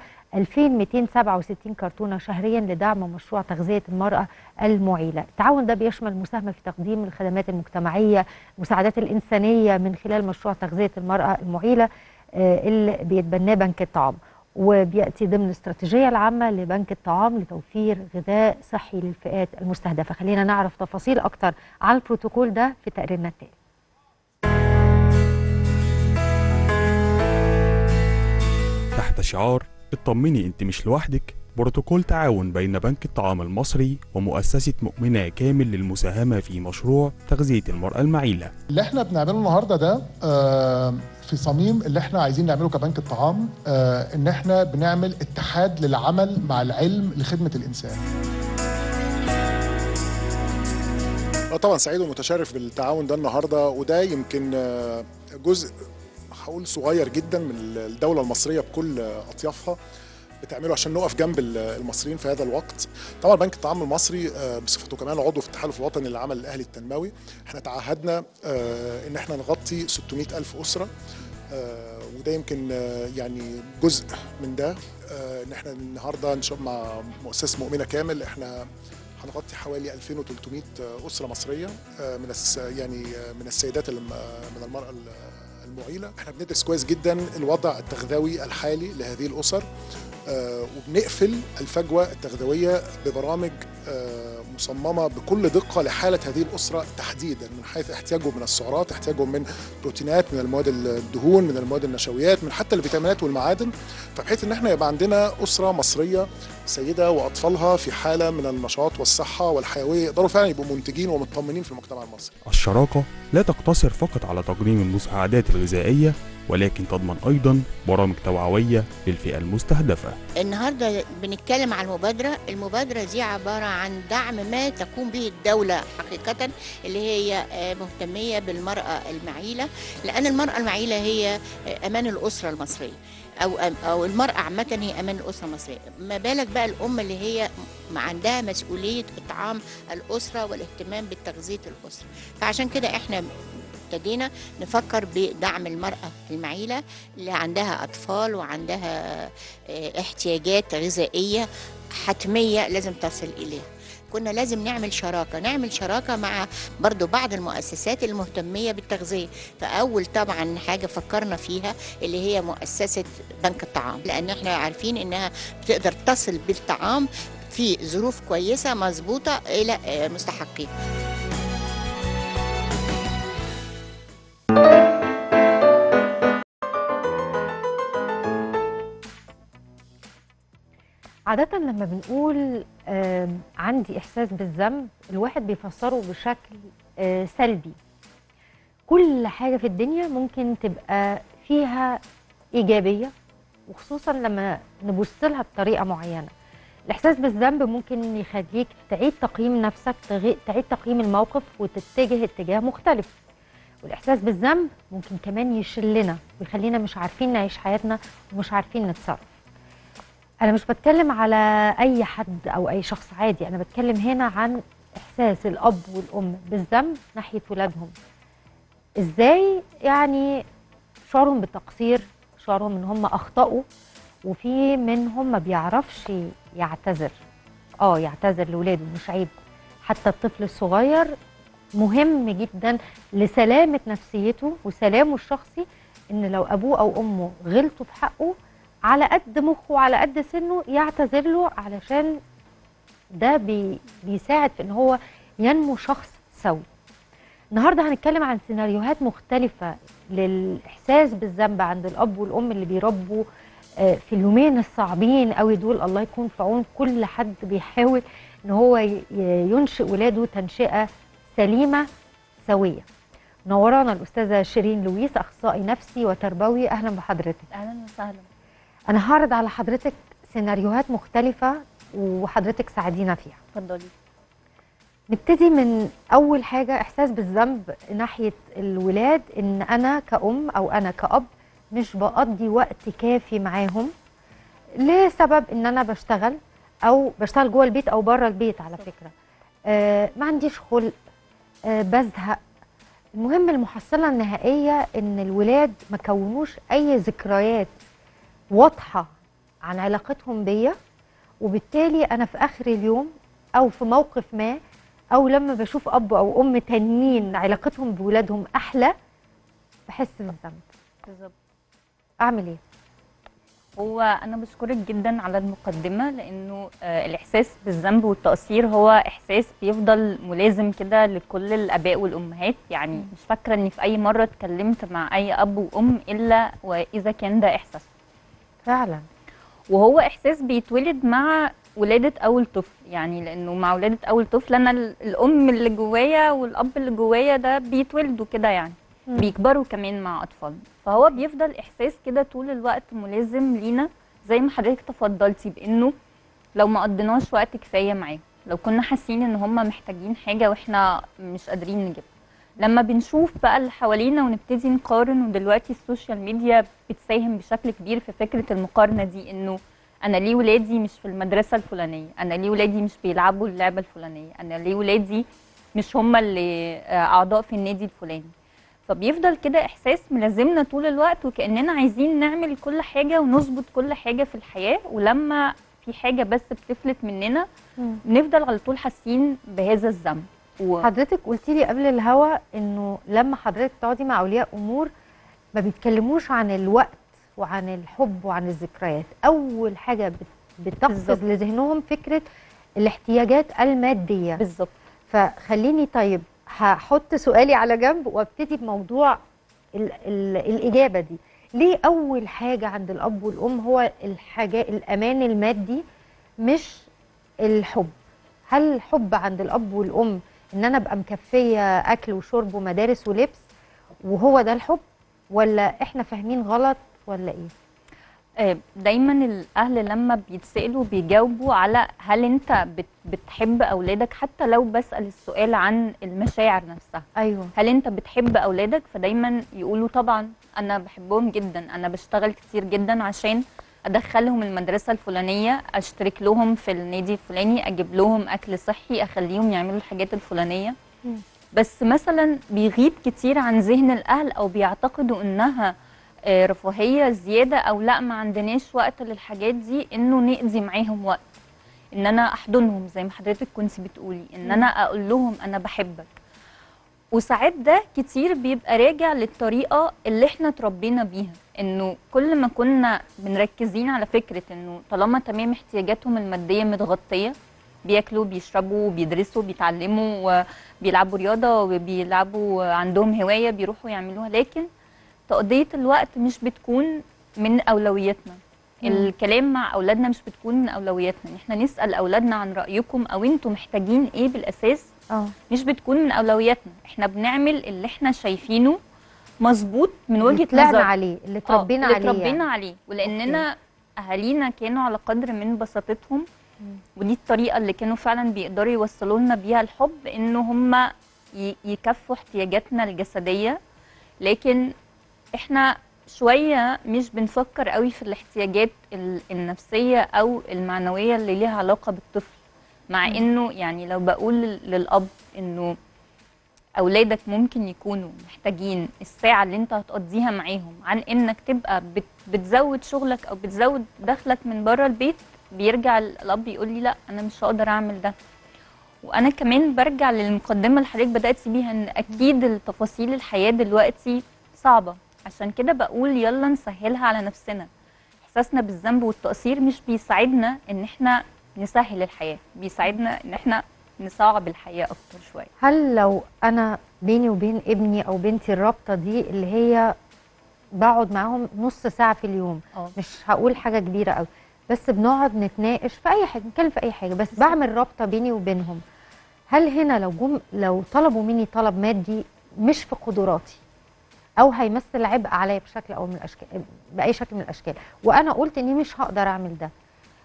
2267 كرتونه شهريا لدعم مشروع تغذيه المراه المعيله. التعاون ده بيشمل مساهمه في تقديم الخدمات المجتمعيه، المساعدات الانسانيه من خلال مشروع تغذيه المراه المعيله آه، اللي بيتبناه بنك الطعام. وبياتي ضمن الاستراتيجيه العامه لبنك الطعام لتوفير غذاء صحي للفئات المستهدفه. خلينا نعرف تفاصيل اكتر عن البروتوكول ده في تقريرنا التالي. تحت شعار اطمني انت مش لوحدك بروتوكول تعاون بين بنك الطعام المصري ومؤسسة مؤمنة كامل للمساهمة في مشروع تغذية المرأة المعيلة اللي احنا بنعمله النهارده ده آه، في صميم اللي احنا عايزين نعمله كبنك الطعام آه، ان احنا بنعمل اتحاد للعمل مع العلم لخدمه الانسان اه طبعا سعيد ومتشرف بالتعاون ده النهارده وده يمكن آه، جزء هقول صغير جدا من الدوله المصريه بكل آه، اطيافها بتعمله عشان نقف جنب ال- المصريين في هذا الوقت طبعا بنك الطعام المصري آه، بصفته كمان عضو في التحالف الوطني للعمل الاهلي التنموي احنا تعهدنا آه، ان احنا نغطي 600 الف اسره آه، وده يمكن آه، يعني جزء من ده آه، ان احنا النهارده ان شاء الله مع مؤسسه مؤمنه كامل احنا هنغطي حوالي 2300 اسره مصريه آه، من الس يعني آه، من السيدات الم- آه، من المراه ال- المعيله احنا بندرس كويس جدا الوضع التغذوي الحالي لهذه الاسر آه، وبنقفل الفجوه التغذويه ببرامج آه، مصممه بكل دقه لحاله هذه الاسره تحديدا من حيث احتياجهم من السعرات احتياجهم من بروتينات من المواد الدهون من المواد النشويات من حتى الفيتامينات والمعادن فبحيث ان احنا يبقى عندنا اسره مصريه سيده واطفالها في حاله من النشاط والصحه والحيويه يقدروا فعلا يبقوا منتجين ومطمنين في المجتمع المصري الشراكة لا تقتصر فقط على تقديم المساعدات الغذائية ولكن تضمن أيضا برامج توعوية للفئة المستهدفة النهارده بنتكلم عن المبادرة، المبادرة دي عبارة عن دعم ما تقوم به الدولة حقيقة اللي هي آه، مهتمية بالمرأة المعيلة، لأن المرأة المعيلة هي آه، أمان الأسرة المصرية. أو أو المرأة عامة هي أمان الأسرة المصرية، ما بالك بقى الأم اللي هي م- عندها مسؤولية إطعام الأسرة والاهتمام بتغذية الأسرة، فعشان كده إحنا ابتدينا نفكر بدعم المرأة المعيلة اللي عندها أطفال وعندها آه، احتياجات غذائية حتمية لازم تصل إليها كنا لازم نعمل شراكة نعمل شراكة مع برضو بعض المؤسسات المهتمية بالتغذية فأول طبعا حاجة فكرنا فيها اللي هي مؤسسة بنك الطعام لأن احنا عارفين إنها بتقدر تصل بالطعام في ظروف كويسة مظبوطة إلى آه، مستحقين عادة لما بنقول آم، عندي إحساس بالذنب الواحد بيفسره بشكل آه، سلبي كل حاجة في الدنيا ممكن تبقى فيها إيجابية وخصوصا لما نبص لها بطريقة معينة الإحساس بالذنب ممكن يخليك تعيد تقييم نفسك تغي- تعيد تقييم الموقف وتتجه اتجاه مختلف والإحساس بالذنب ممكن كمان يشلنا ويخلينا مش عارفين نعيش حياتنا ومش عارفين نتصرف انا مش بتكلم على اي حد او اي شخص عادي انا بتكلم هنا عن احساس الاب والام بالذنب ناحيه ولادهم ازاي يعني شعورهم بالتقصير شعورهم ان هم اخطاوا وفي منهم ما بيعرفش يعتذر اه يعتذر لاولاده مش عيب حتى الطفل الصغير مهم جدا لسلامه نفسيته وسلامه الشخصي ان لو ابوه او امه غلطوا في حقه على قد مخه وعلى قد سنه يعتذر له علشان ده بي بيساعد في ان هو ينمو شخص سوي النهارده هنتكلم عن سيناريوهات مختلفة للإحساس بالذنب عند الأب والأم اللي بيربوا آه، في اليومين الصعبين قوي دول الله يكون في عون كل حد بيحاول ان هو ي- ينشئ ولاده تنشئة سليمة سوية نورانا الأستاذة شيرين لويس أخصائي نفسي وتربوي أهلا بحضرتك اهلا وسهلا أنا هعرض على حضرتك سيناريوهات مختلفة وحضرتك ساعدينا فيها اتفضلي نبتدي من أول حاجة إحساس بالذنب ناحية الولاد إن أنا كأم أو أنا كأب مش بقضي وقت كافي معاهم لسبب إن أنا بشتغل أو بشتغل جوه البيت أو بره البيت على فكرة آه ما عنديش خلق آه بزهق المهم المحصلة النهائية إن الولاد ما كونوش أي ذكريات واضحة عن علاقتهم بيا وبالتالي أنا في آخر اليوم أو في موقف ما او لما بشوف اب او ام تانيين علاقتهم بولادهم احلى بحس بالذنب بالظبط اعمل ايه هو انا بشكرك جدا على المقدمه لانه آه، الاحساس بالذنب والتقصير هو احساس بيفضل ملازم كده لكل الاباء والامهات يعني مش فاكره اني في اي مره اتكلمت مع اي اب وام الا واذا كان ده احساس فعلا وهو احساس بيتولد مع ولاده اول طفل يعني لانه مع ولاده اول طفل انا ال- الام اللي جوايا والاب اللي جوايا ده بيتولدوا كده يعني مم. بيكبروا كمان مع اطفالنا فهو بيفضل احساس كده طول الوقت ملازم لينا زي ما حضرتك تفضلتي بانه لو ما قضيناش وقت كفايه معاهم لو كنا حاسين ان هم محتاجين حاجه واحنا مش قادرين نجيبها لما بنشوف بقى اللي حوالينا ونبتدي نقارن ودلوقتي السوشيال ميديا بتساهم بشكل كبير في فكره المقارنه دي انه انا ليه ولادي مش في المدرسه الفلانيه انا ليه ولادي مش بيلعبوا اللعبه الفلانيه انا ليه ولادي مش هم اللي آه، اعضاء في النادي الفلاني فبيفضل كده احساس ملازمنا طول الوقت وكاننا عايزين نعمل كل حاجه ونظبط كل حاجه في الحياه ولما في حاجه بس بتفلت مننا مم. بنفضل على طول حاسين بهذا الذنب و... حضرتك قلتي لي قبل الهوا انه لما حضرتك تقعدي مع اولياء امور ما بيتكلموش عن الوقت وعن الحب وعن الذكريات اول حاجه بت- بتقفز بالظبط. لذهنهم فكره الاحتياجات الماديه بالظبط فخليني طيب هحط سؤالي على جنب وابتدي بموضوع ال ال الاجابه دي ليه اول حاجه عند الاب والام هو الحاجه الامان المادي مش الحب هل الحب عند الاب والام ان انا ابقى مكفيه اكل وشرب ومدارس ولبس وهو ده الحب ولا احنا فاهمين غلط ولا ايه آه، دايما الاهل لما بيتسالوا بيجاوبوا على هل انت بت- بتحب اولادك حتى لو بسال السؤال عن المشاعر نفسها ايوه هل انت بتحب اولادك فدايما يقولوا طبعا انا بحبهم جدا انا بشتغل كتير جدا عشان ادخلهم المدرسه الفلانيه اشترك لهم في النادي الفلاني اجيب لهم اكل صحي اخليهم يعملوا الحاجات الفلانيه مم. بس مثلا بيغيب كتير عن ذهن الاهل او بيعتقدوا انها آه، رفاهيه زياده او لا ما عندناش وقت للحاجات دي انه نقضي معاهم وقت ان انا احضنهم زي ما حضرتك كنت بتقولي ان انا اقول لهم انا بحبك وساعات ده كتير بيبقى راجع للطريقه اللي احنا اتربينا بيها انه كل ما كنا بنركزين على فكره انه طالما تمام احتياجاتهم الماديه متغطيه بياكلوا بيشربوا بيدرسوا بيتعلموا وبيلعبوا رياضه وبيلعبوا عندهم هوايه بيروحوا يعملوها لكن تقضيه الوقت مش بتكون من اولوياتنا مم. الكلام مع اولادنا مش بتكون من اولوياتنا ان احنا نسال اولادنا عن رايكم او انتم محتاجين ايه بالاساس اه مش بتكون من اولوياتنا احنا بنعمل اللي احنا شايفينه مظبوط من وجهه طلعنا نظر عليه اللي آه، اتربينا اللي عليه اتربينا يعني. عليه ولاننا اهالينا كانوا على قدر من بساطتهم ودي الطريقه اللي كانوا فعلا بيقدروا يوصلوا لنا بيها الحب انه هم ي- يكفوا احتياجاتنا الجسديه لكن احنا شويه مش بنفكر قوي في الاحتياجات ال- النفسيه او المعنويه اللي ليها علاقه بالطفل مع مم. انه يعني لو بقول لل- للاب انه اولادك ممكن يكونوا محتاجين الساعه اللي انت هتقضيها معاهم عن انك تبقى بت بتزود شغلك او بتزود دخلك من بره البيت بيرجع ال- الاب يقول لي لا انا مش هقدر اعمل ده وانا كمان برجع للمقدمه اللي حضرتك بدات بيها ان اكيد التفاصيل الحياه دلوقتي صعبه عشان كده بقول يلا نسهلها على نفسنا احساسنا بالذنب والتقصير مش بيساعدنا ان احنا نسهل الحياه بيساعدنا ان احنا نصعب الحياه اكتر شويه هل لو انا بيني وبين ابني او بنتي الرابطه دي اللي هي بقعد معاهم نص ساعه في اليوم اه مش هقول حاجه كبيره قوي بس بنقعد نتناقش في اي حاجه نتكلم في اي حاجه بس بعمل رابطه بيني وبينهم هل هنا لو جم لو طلبوا مني طلب مادي مش في قدراتي او هيمثل عبء عليا بشكل او من الاشكال باي شكل من الاشكال وانا قلت اني مش هقدر اعمل ده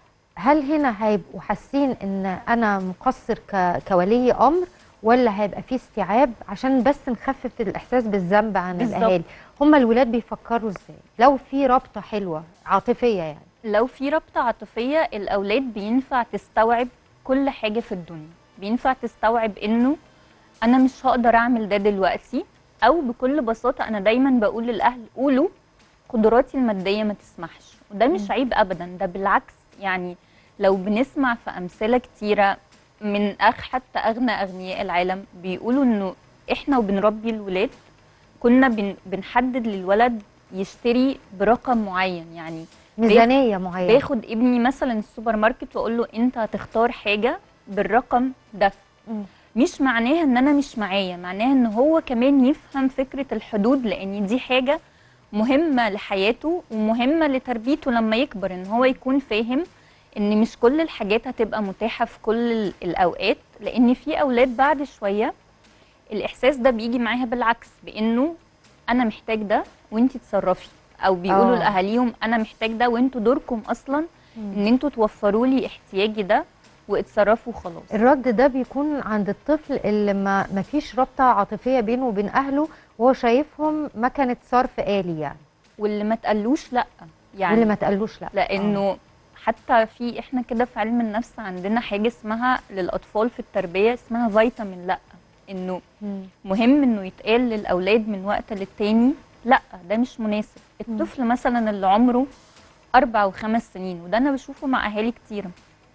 هل هنا هيبقوا حاسين ان انا مقصر ك... كولي امر ولا هيبقى في استيعاب عشان بس نخفف الاحساس بالذنب عن بالظبط. الاهالي هم الولاد بيفكروا ازاي لو في رابطه حلوه عاطفيه يعني لو في رابطة عاطفية الأولاد بينفع تستوعب كل حاجة في الدنيا بينفع تستوعب إنه أنا مش هقدر أعمل ده دلوقتي أو بكل بساطة أنا دايما بقول للأهل قولوا قدراتي المادية ما تسمحش وده مش مم. عيب أبدا ده بالعكس يعني لو بنسمع في أمثلة كتيرة من أخ حتى أغنى أغنياء العالم بيقولوا إنه إحنا وبنربي الولاد كنا بن بنحدد للولد يشتري برقم معين يعني ميزانيه معينه باخد ابني مثلا السوبر ماركت واقول له انت هتختار حاجه بالرقم ده مم. مش معناها ان انا مش معايا معناها ان هو كمان يفهم فكره الحدود لان دي حاجه مهمه لحياته ومهمه لتربيته لما يكبر ان هو يكون فاهم ان مش كل الحاجات هتبقى متاحه في كل ال- الاوقات لان في اولاد بعد شويه الاحساس ده بيجي معاها بالعكس بانه انا محتاج ده وانتي تصرفي او بيقولوا آه. لاهاليهم انا محتاج ده وانتوا دوركم اصلا ان انتوا توفروا لي احتياجي ده واتصرفوا خلاص الرد ده بيكون عند الطفل اللي ما ما فيش رابطه عاطفيه بينه وبين اهله وهو شايفهم مكنه صرف آلي يعني واللي ما تقلوش لا يعني واللي ما تقلوش لا لانه حتى في احنا كده في علم النفس عندنا حاجه اسمها للاطفال في التربيه اسمها فيتامين لا انه مم. مهم انه يتقال للاولاد من وقت للتاني لا ده مش مناسب الطفل مثلا اللي عمره اربع وخمس سنين وده انا بشوفه مع اهالي كتيره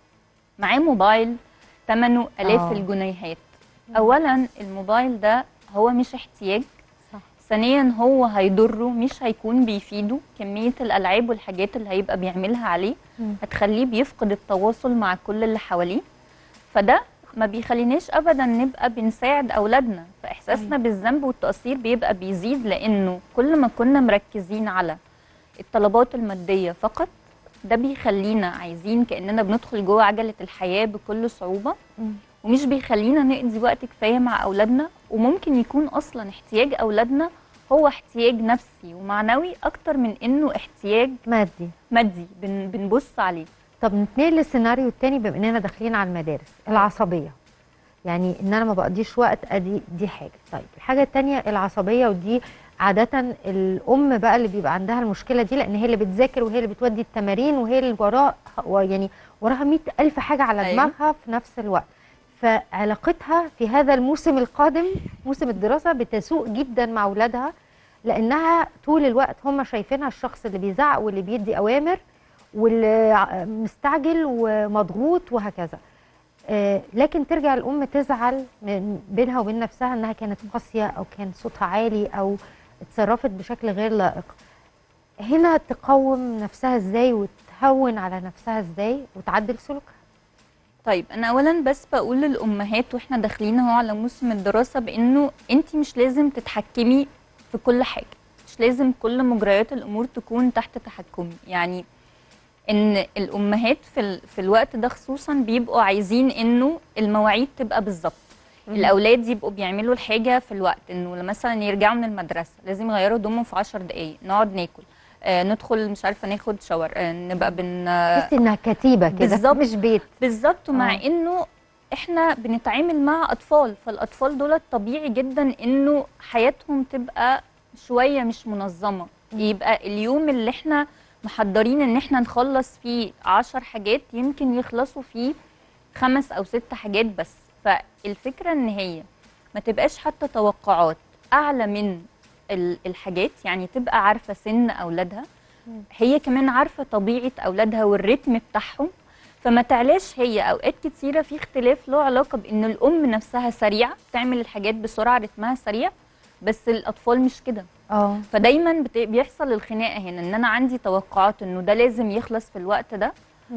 معاه موبايل ثمنه الاف آه. الجنيهات اولا الموبايل ده هو مش احتياج صح. ثانيا هو هيضره مش هيكون بيفيده كميه الالعاب والحاجات اللي هيبقى بيعملها عليه مم. هتخليه بيفقد التواصل مع كل اللي حواليه فده ما بيخليناش ابدا نبقى بنساعد اولادنا فاحساسنا بالذنب والتقصير بيبقى بيزيد لانه كل ما كنا مركزين على الطلبات الماديه فقط ده بيخلينا عايزين كاننا بندخل جوه عجله الحياه بكل صعوبه مم. ومش بيخلينا نقضي وقت كفايه مع اولادنا وممكن يكون اصلا احتياج اولادنا هو احتياج نفسي ومعنوي اكتر من انه احتياج مادي مادي بن بنبص عليه طب نتنقل للسيناريو التاني بما اننا داخلين على المدارس العصبيه يعني ان انا ما بقضيش وقت ادي دي حاجه طيب الحاجه التانيه العصبيه ودي عادة الأم بقى اللي بيبقى عندها المشكلة دي لأن هي اللي بتذاكر وهي اللي بتودي التمارين وهي اللي وراها يعني وراها مئة ألف حاجة على أيوة. دماغها في نفس الوقت فعلاقتها في هذا الموسم القادم موسم الدراسة بتسوء جدا مع أولادها لأنها طول الوقت هم شايفينها الشخص اللي بيزعق واللي بيدي أوامر واللي ع- مستعجل ومضغوط وهكذا آه، لكن ترجع الام تزعل من بينها وبين نفسها انها كانت قاسيه او كان صوتها عالي او اتصرفت بشكل غير لائق هنا تقوم نفسها ازاي وتهون على نفسها ازاي وتعدل سلوكها طيب انا اولا بس بقول للامهات واحنا داخلين اهو على موسم الدراسه بانه انت مش لازم تتحكمي في كل حاجه مش لازم كل مجريات الامور تكون تحت تحكمي يعني ان الامهات في ال... في الوقت ده خصوصا بيبقوا عايزين انه المواعيد تبقى بالظبط الاولاد يبقوا بيعملوا الحاجه في الوقت انه مثلا يرجعوا من المدرسه لازم يغيروا هدومهم في 10 دقائق نقعد ناكل آه ندخل مش عارفه ناخد شاور آه نبقى بن آه تحسي انها كتيبه كده بالظبط. مش بيت بالظبط مع آه. انه احنا بنتعامل مع اطفال فالاطفال دول طبيعي جدا انه حياتهم تبقى شويه مش منظمه يبقى اليوم اللي احنا محضرين ان احنا نخلص فيه عشر حاجات يمكن يخلصوا فيه خمس او ست حاجات بس فالفكره ان هي ما تبقاش حتى توقعات اعلى من ال- الحاجات يعني تبقى عارفه سن اولادها هي كمان عارفه طبيعه اولادها والريتم بتاعهم فما تعلاش هي اوقات كتيره في اختلاف له علاقه بان الام نفسها سريعه تعمل الحاجات بسرعه رتمها سريع بس الاطفال مش كده اه فدايما بت- بيحصل الخناقه هنا ان انا عندي توقعات انه ده لازم يخلص في الوقت ده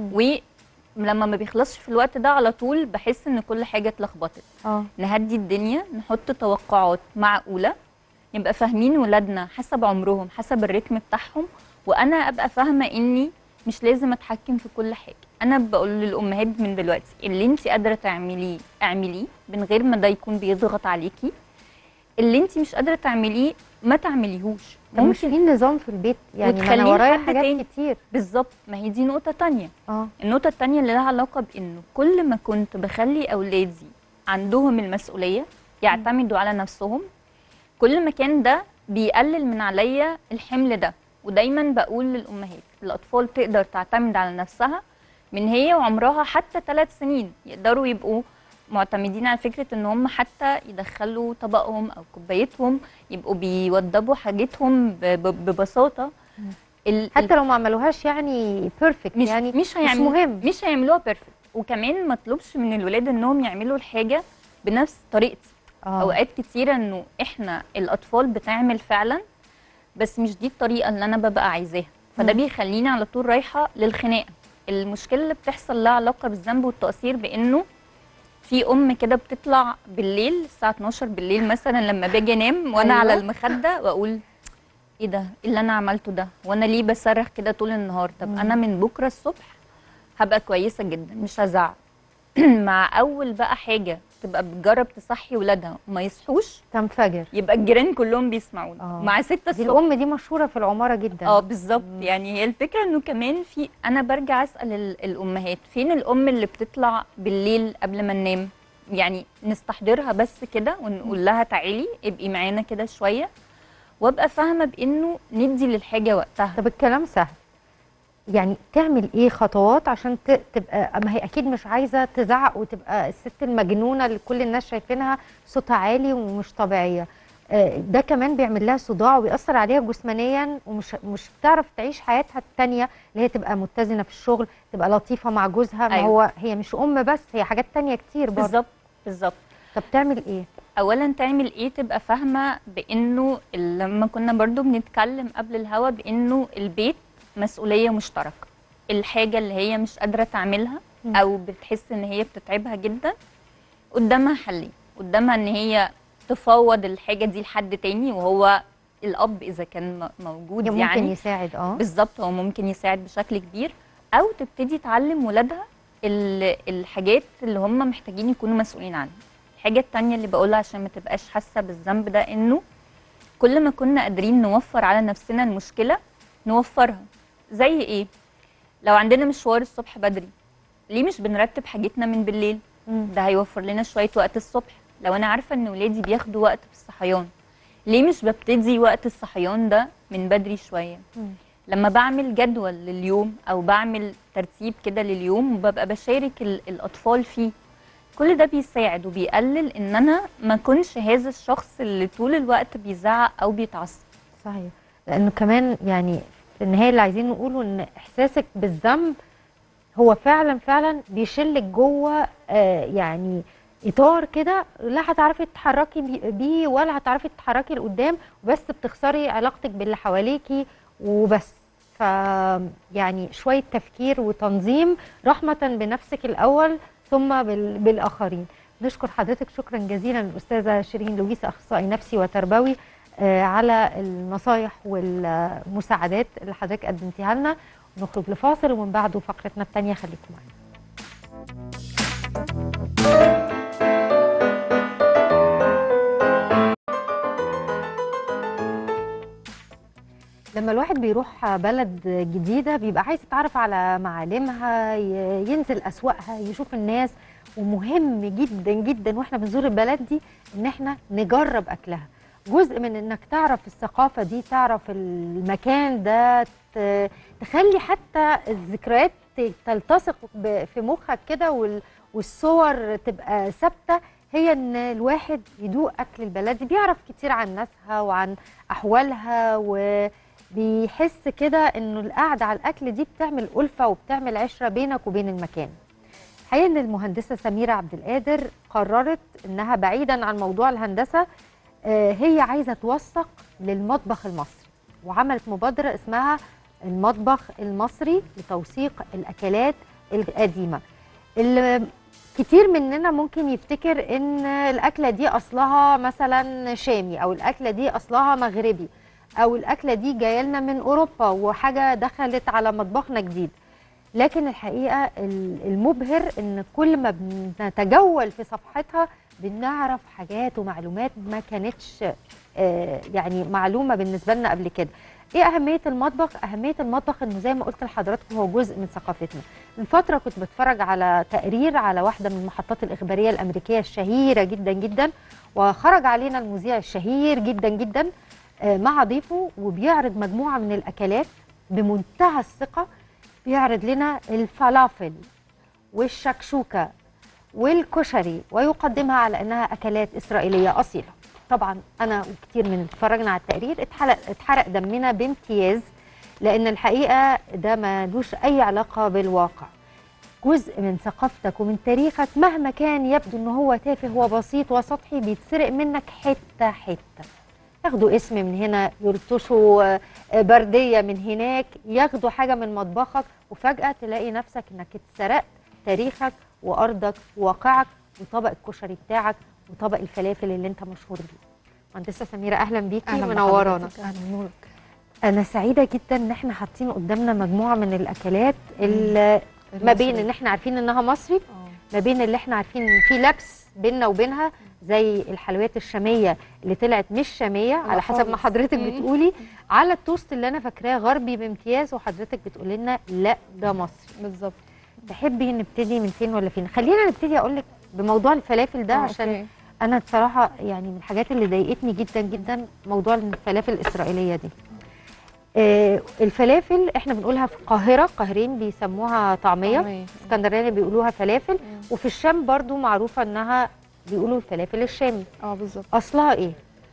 ولما ما بيخلصش في الوقت ده على طول بحس ان كل حاجه اتلخبطت اه نهدي الدنيا نحط توقعات معقوله نبقى فاهمين ولادنا حسب عمرهم حسب الريتم بتاعهم وانا ابقى فاهمه اني مش لازم اتحكم في كل حاجه انا بقول للامهات من دلوقتي اللي انت قادره تعمليه اعمليه من غير ما ده يكون بيضغط عليكي اللي انت مش قادره تعمليه ما تعمليهوش طب مش في نظام في البيت يعني ما انا وتخليه ورايا لحد حاجات تاني. كتير بالظبط ما هي دي نقطه تانية اه النقطة التانية اللي لها علاقة بإنه كل ما كنت بخلي أولادي عندهم المسؤولية يعتمدوا على نفسهم كل ما كان ده بيقلل من عليا الحمل ده ودايما بقول للأمهات الأطفال تقدر تعتمد على نفسها من هي وعمرها حتى ثلاث سنين يقدروا يبقوا معتمدين على فكرة ان هم حتى يدخلوا طبقهم او كوبايتهم يبقوا بيوضبوا حاجتهم ب- ب- ببساطة ال- حتى لو ما عملوهاش يعني بيرفكت مش يعني مش مش هيعملوا مهم مش هيعملوها بيرفكت وكمان ما اطلبش من الولاد انهم يعملوا الحاجه بنفس طريقتي آه. اوقات كتيره انه احنا الاطفال بتعمل فعلا بس مش دي الطريقه اللي انا ببقى عايزاها فده مم. بيخليني على طول رايحه للخناقه المشكله اللي بتحصل لها علاقه بالذنب والتقصير بانه في ام كده بتطلع بالليل الساعه 12 بالليل مثلا لما باجي انام وانا أيوة. على المخده واقول ايه ده ايه اللي انا عملته ده وانا ليه بصرخ كده طول النهار طب مم. انا من بكره الصبح هبقى كويسه جدا مش هزعق مع اول بقى حاجه تبقى بتجرب تصحي ولادها وما يصحوش تنفجر يبقى الجيران كلهم بيسمعونا آه. مع ستة دي الصبح الام دي مشهوره في العماره جدا اه بالظبط مم. يعني هي الفكره انه كمان في انا برجع اسال ال- الامهات فين الام اللي بتطلع بالليل قبل ما ننام يعني نستحضرها بس كده ونقول لها تعالي ابقي معانا كده شويه وابقى فاهمه بانه ندي للحاجه وقتها طب الكلام سهل يعني تعمل ايه خطوات عشان ت- تبقى ما هي اكيد مش عايزه تزعق وتبقى الست المجنونه اللي كل الناس شايفينها صوتها عالي ومش طبيعيه آه، ده كمان بيعمل لها صداع وبيأثر عليها جسمانيا ومش مش بتعرف تعيش حياتها التانية اللي هي تبقى متزنة في الشغل تبقى لطيفة مع جوزها ما أيوة. هو هي مش أم بس هي حاجات تانية كتير برضه بالظبط بالظبط طب تعمل ايه؟ اولا تعمل ايه تبقى فاهمه بانه ال- لما كنا برضو بنتكلم قبل الهوا بانه البيت مسؤوليه مشتركه الحاجه اللي هي مش قادره تعملها مم. او بتحس ان هي بتتعبها جدا قدامها حلين قدامها ان هي تفوض الحاجه دي لحد تاني وهو الاب اذا كان م- موجود ممكن يعني يساعد اه بالظبط هو ممكن يساعد بشكل كبير او تبتدي تعلم ولادها ال- الحاجات اللي هم محتاجين يكونوا مسؤولين عنها الحاجه التانية اللي بقولها عشان ما تبقاش حاسه بالذنب ده انه كل ما كنا قادرين نوفر على نفسنا المشكله نوفرها زي ايه لو عندنا مشوار الصبح بدري ليه مش بنرتب حاجتنا من بالليل مم. ده هيوفر لنا شويه وقت الصبح لو انا عارفه ان ولادي بياخدوا وقت في الصحيان ليه مش ببتدي وقت الصحيان ده من بدري شويه مم. لما بعمل جدول لليوم او بعمل ترتيب كده لليوم وببقى بشارك ال- الاطفال فيه كل ده بيساعد وبيقلل ان انا ما اكونش هذا الشخص اللي طول الوقت بيزعق او بيتعصب صحيح لانه كمان يعني في النهايه اللي عايزين نقوله ان احساسك بالذنب هو فعلا فعلا بيشلك جوه آه يعني اطار كده لا هتعرفي تتحركي بي- بيه ولا هتعرفي تتحركي لقدام وبس بتخسري علاقتك باللي حواليكي وبس ف يعني شويه تفكير وتنظيم رحمه بنفسك الاول ثم بال- بالاخرين نشكر حضرتك شكرا جزيلا الاستاذه شيرين لويس اخصائي نفسي وتربوي آه، على النصايح والمساعدات اللي حضرتك قدمتيها لنا نخرج لفاصل ومن بعده فقرتنا الثانيه خليكم معانا لما الواحد بيروح بلد جديدة بيبقى عايز يتعرف على معالمها ي- ينزل أسواقها يشوف الناس ومهم جدا جدا واحنا بنزور البلد دي ان احنا نجرب أكلها جزء من انك تعرف الثقافة دي تعرف المكان ده ت- تخلي حتى الذكريات ت- تلتصق ب- في مخك كده وال- والصور تبقى ثابتة هي ان الواحد يدوق اكل البلد دي بيعرف كتير عن ناسها وعن احوالها وبيحس كده انه القعده على الاكل دي بتعمل الفه وبتعمل عشره بينك وبين المكان الحقيقه ان المهندسه سميره عبد القادر قررت انها بعيدا عن موضوع الهندسه آه، هي عايزه توثق للمطبخ المصري وعملت مبادره اسمها المطبخ المصري لتوثيق الاكلات القديمه اللي كتير مننا ممكن يفتكر ان الاكله دي اصلها مثلا شامي او الاكله دي اصلها مغربي او الاكله دي جايه لنا من اوروبا وحاجه دخلت على مطبخنا جديد لكن الحقيقه ال- المبهر ان كل ما بنتجول في صفحتها بنعرف حاجات ومعلومات ما كانتش آه، يعني معلومه بالنسبه لنا قبل كده ايه اهميه المطبخ اهميه المطبخ انه زي ما قلت لحضراتكم هو جزء من ثقافتنا من فتره كنت بتفرج على تقرير على واحده من المحطات الاخباريه الامريكيه الشهيره جدا جدا وخرج علينا المذيع الشهير جدا جدا آه، مع ضيفه وبيعرض مجموعه من الاكلات بمنتهى الثقه بيعرض لنا الفلافل والشكشوكه والكشري ويقدمها على انها اكلات اسرائيليه اصيله طبعا انا وكتير من اللي اتفرجنا على التقرير اتحرق اتحرق دمنا بامتياز لان الحقيقه ده ملوش اي علاقه بالواقع جزء من ثقافتك ومن تاريخك مهما كان يبدو ان هو تافه وبسيط وسطحي بيتسرق منك حته حته ياخدوا اسم من هنا يلطشوا آه، برديه من هناك ياخدوا حاجه من مطبخك وفجاه تلاقي نفسك انك اتسرقت تاريخك وارضك وواقعك وطبق الكشري بتاعك وطبق الفلافل اللي انت مشهور بيه مهندسه سميره اهلا بيكي أهلا منورانا بحضرتك، اهلا نورك انا سعيده جدا ان احنا حاطين قدامنا مجموعه من الاكلات اللي ما بين ان احنا عارفين انها مصري ما بين اللي احنا عارفين ان في لبس بيننا وبينها زي الحلويات الشاميه اللي طلعت مش شاميه على حسب ما خالص. حضرتك مم. بتقولي على التوست اللي انا فاكراه غربي بامتياز وحضرتك بتقول لنا لا ده مصري بالظبط تحبي نبتدي من فين ولا فين خلينا نبتدي اقول لك بموضوع الفلافل ده آه، عشان أوكي. انا بصراحه يعني من الحاجات اللي ضايقتني جدا جدا موضوع الفلافل الاسرائيليه دي آه الفلافل احنا بنقولها في القاهره القاهرين بيسموها طعميه طعمية. اسكندراني بيقولوها فلافل وفي الشام برضو معروفه انها بيقولوا الفلافل الشامي اه بالظبط اصلها ايه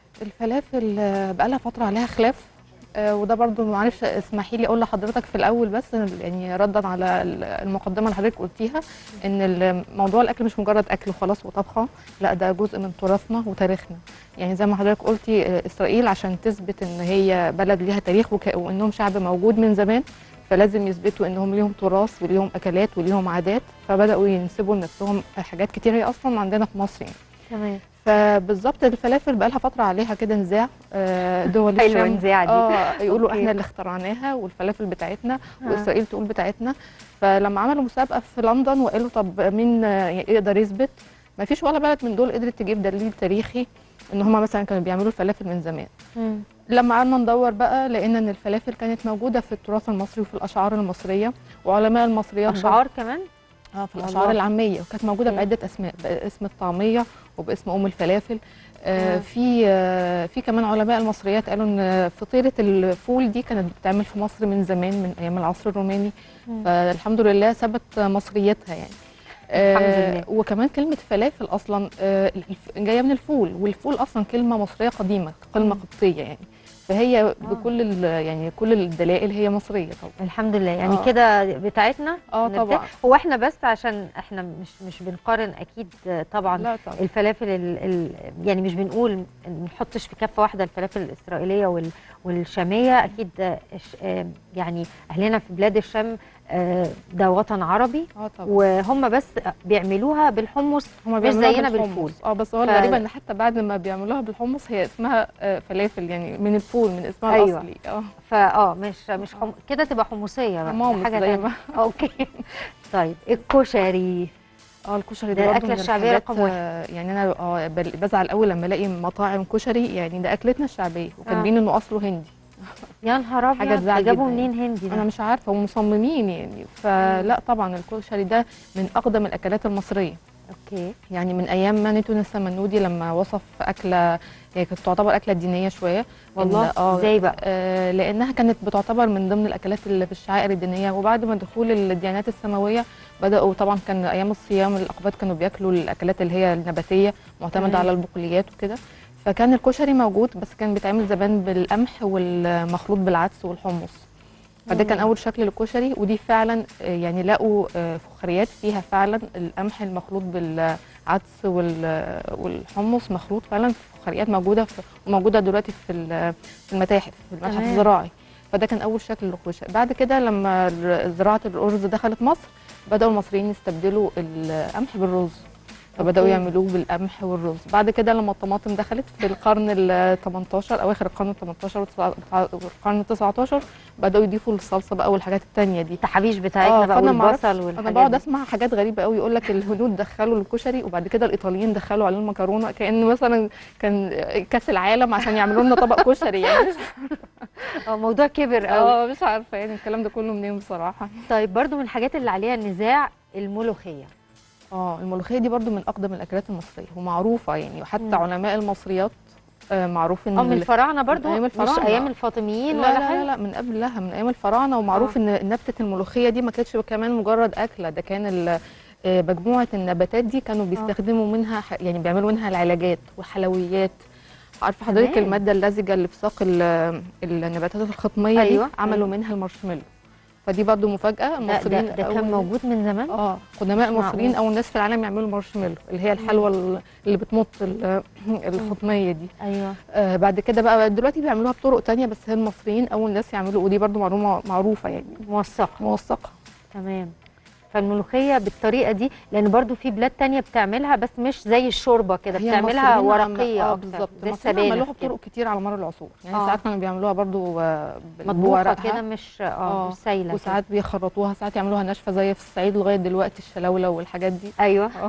الفلافل آه، بقالها فتره عليها خلاف آه، وده برضو معلش اسمحي لي اقول لحضرتك في الاول بس إن- يعني ردا على ال- المقدمه اللي حضرتك قلتيها ان ال- موضوع الاكل مش مجرد اكل وخلاص وطبخه لا ده جزء من تراثنا وتاريخنا يعني زي ما حضرتك قلتي آه، اسرائيل عشان تثبت ان هي بلد ليها تاريخ وك- وانهم شعب موجود من زمان فلازم يثبتوا انهم ليهم تراث وليهم اكلات وليهم عادات فبداوا ينسبوا لنفسهم حاجات كتير هي اصلا عندنا في مصر يعني تمام فبالظبط الفلافل بقى لها فتره عليها كده نزاع آه، دول حلوة الشام النزاع دي. اه يقولوا أوكي. احنا اللي اخترعناها والفلافل بتاعتنا آه. واسرائيل تقول بتاعتنا فلما عملوا مسابقه في لندن وقالوا طب مين آه، يقدر يثبت ما فيش ولا بلد من دول قدرت تجيب دليل تاريخي ان هم مثلا كانوا بيعملوا الفلافل من زمان مم. لما قعدنا ندور بقى لقينا ان الفلافل كانت موجوده في التراث المصري وفي الاشعار المصريه وعلماء المصريات برضه- اشعار كمان اه في والله. الاشعار العاميه وكانت موجوده مم. بعده اسماء باسم الطعميه وباسم ام الفلافل آه مم. في آه في كمان علماء المصريات قالوا ان فطيره الفول دي كانت بتتعمل في مصر من زمان من ايام العصر الروماني مم. فالحمد لله ثبت مصريتها يعني الحمد آه لله. وكمان كلمه فلافل اصلا آه الف- جايه من الفول والفول اصلا كلمه مصريه قديمه كلمه مم. قبطيه يعني فهي بكل ال- يعني كل الدلائل هي مصريه طبعا الحمد لله يعني آه. كده بتاعتنا اه نبتدي. طبعا هو احنا بس عشان احنا مش مش بنقارن اكيد طبعا لا طبعا الفلافل ال ال يعني مش بنقول ما نحطش في كفه واحده الفلافل الاسرائيليه وال والشاميه اكيد آه، الش- آه، يعني اهلنا في بلاد الشام آه، ده وطن عربي اه طبعا وهم بس بيعملوها بالحمص هما مش بيعملوها زينا بالحمص. بالفول. اه بس هو ف- الغريب ان حتى بعد ما بيعملوها بالحمص هي اسمها آه، فلافل يعني من الفول من اسمها أيوة. الاصلي اه فاه مش مش حم... كده تبقى حمصيه بقى حمامص حاجه زي تانية. ما اوكي طيب الكشري اه الكشري ده ده برضه الأكلة من الشعبية الحاجات، رقم واحد. آه، يعني انا اه بل- بزعل قوي لما الاقي مطاعم كشري يعني ده اكلتنا الشعبيه وكاتبين انه اصله هندي يا نهار ابيض حاجة تزعل جابوا جداً منين هندي ده انا مش عارفه ومصممين يعني فلا طبعا الكشري ده من اقدم الاكلات المصريه اوكي يعني من ايام ما نيتون السمنودي لما وصف اكله هي كانت تعتبر اكله دينيه شويه والله إن- اه ازاي بقى آه، لانها كانت بتعتبر من ضمن الاكلات اللي في الشعائر الدينيه وبعد ما دخول الديانات السماويه بداوا طبعا كان ايام الصيام الاقباط كانوا بياكلوا الاكلات اللي هي النباتيه معتمده تمام. على البقوليات وكده فكان الكشري موجود بس كان بيتعمل زمان بالقمح والمخلوط بالعدس والحمص فده كان مم. اول شكل للكشري ودي فعلا آه، يعني لقوا آه، فخاريات فيها فعلا القمح المخلوط بالعدس وال- والحمص مخلوط فعلا فخاريات موجوده في موجوده دلوقتي في ال- في المتاحف في المتحف تمام. الزراعي فده كان اول شكل للكشري بعد كده لما ر- زراعه الارز دخلت مصر بداوا المصريين يستبدلوا القمح بالرز فبداوا أوكي. يعملوه بالقمح والرز بعد كده لما الطماطم دخلت في القرن ال 18 اواخر القرن ال 18 والقرن ال 19 بداوا يضيفوا الصلصه بقى والحاجات التانية دي التحابيش بتاعتنا بقى فأنا معرفش- والبصل انا والحاجات بقعد دي. اسمع حاجات غريبه قوي يقول لك الهنود دخلوا الكشري وبعد كده الايطاليين دخلوا عليه المكرونه كان مثلا كان كاس العالم عشان يعملوا لنا طبق كشري يعني مش اه موضوع كبر قوي اه مش عارفه يعني الكلام ده كله منين بصراحه طيب برضو من الحاجات اللي عليها النزاع الملوخيه اه الملوخيه دي برضو من اقدم الاكلات المصريه ومعروفه يعني وحتى مم. علماء المصريات آه، معروف ان اه من ال- الفراعنه برضو أيام مش الفراعنة. ايام الفاطميين لا ولا لا, حاجه لا لا من قبلها من ايام الفراعنه ومعروف آه. ان نبته الملوخيه دي ما كانتش كمان مجرد اكله ده كان ال- آه، مجموعه النباتات دي كانوا بيستخدموا منها ح- يعني بيعملوا منها العلاجات وحلويات عارفه حضرتك تمام. الماده اللزجه اللي في ساق ال- النباتات الخطميه أيوة، دي عملوا أيوة. منها المارشميلو فدي برضو مفاجاه ده, المصريين ده, ده كان أول- موجود من زمان اه قدماء مش المصريين معقول. اول ناس في العالم يعملوا مارشميلو اللي هي الحلوى ال- اللي بتمط ال- الخطميه دي ايوه آه بعد كده بقى دلوقتي بيعملوها بطرق تانية بس هي المصريين اول ناس يعملوا ودي برضو معلومه معروفه يعني موثقه موثقه تمام فالملوخيه بالطريقه دي لان برضو في بلاد تانية بتعملها بس مش زي الشوربه كده هي بتعملها المصريين عم- ورقيه اه اكتر بالظبط زي المصريين عملوها السبانخ كده بطرق كتير على مر العصور يعني آه. ساعات كانوا بيعملوها برضو آه، ب- مطبوخه بورقها. كده مش اه آه. مش سايله كده. وساعات بيخرطوها ساعات يعملوها ناشفه زي في الصعيد لغايه دلوقتي الشلاوله والحاجات دي ايوه اه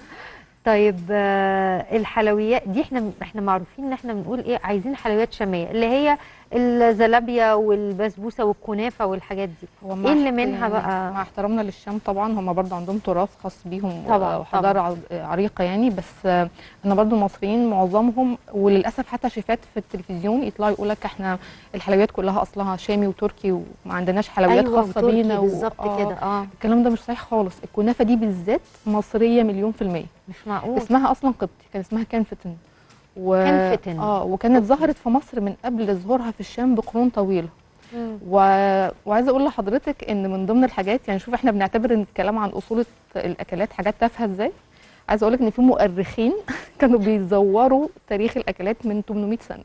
طيب آه، الحلويات دي احنا احنا معروفين ان احنا بنقول ايه عايزين حلويات شاميه اللي هي الزلابيا والبسبوسه والكنافه والحاجات دي هو مع ايه اللي احت- منها يعني بقى مع احترامنا للشام طبعا هم برضه عندهم تراث خاص بيهم طبعاً، وحضاره ع- عريقه يعني بس آه، انا برضه المصريين معظمهم وللاسف حتى شيفات في التلفزيون يطلعوا يقول لك احنا الحلويات كلها اصلها شامي وتركي وما عندناش حلويات ايوه خاصه وتركي بينا و- بالظبط آه، كده اه الكلام ده مش صحيح خالص الكنافه دي بالذات مصريه مليون في الميه مش معقول اسمها اصلا قبطي كان اسمها كنفتن و... كنفتن. اه وكانت ظهرت في مصر من قبل ظهورها في الشام بقرون طويله مم. و... وعايزه اقول لحضرتك ان من ضمن الحاجات يعني شوف احنا بنعتبر ان الكلام عن اصول الاكلات حاجات تافهه ازاي عايزه اقول لك ان في مؤرخين كانوا بيزوروا تاريخ الاكلات من 800 سنه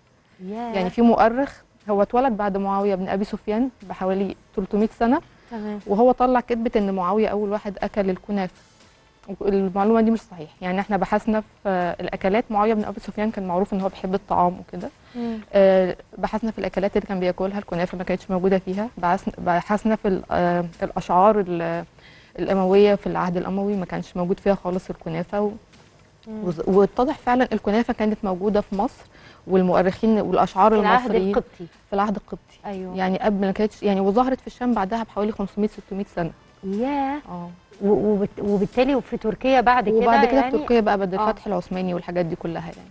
ياه. يعني في مؤرخ هو اتولد بعد معاويه بن ابي سفيان بحوالي 300 سنه تمام وهو طلع كذبه ان معاويه اول واحد اكل الكنافه المعلومه دي مش صحيح يعني احنا بحثنا في الاكلات معاويه بن ابي سفيان كان معروف ان هو بيحب الطعام وكده مم. آه، بحثنا في الاكلات اللي كان بياكلها الكنافه ما كانتش موجوده فيها بحثنا- بحثنا في ال- آه، الاشعار ال- الامويه في العهد الاموي ما كانش موجود فيها خالص الكنافه و- مم. وز- واتضح فعلا الكنافه كانت موجوده في مصر والمؤرخين والاشعار في العهد المصريين القبطي في العهد القبطي ايوه يعني قبل ما كانتش يعني وظهرت في الشام بعدها بحوالي 500 600 سنه ياه اه و- وبت- وبالتالي في تركيا بعد كده وبعد كده يعني في تركيا بقى بعد آه. الفتح العثماني والحاجات دي كلها يعني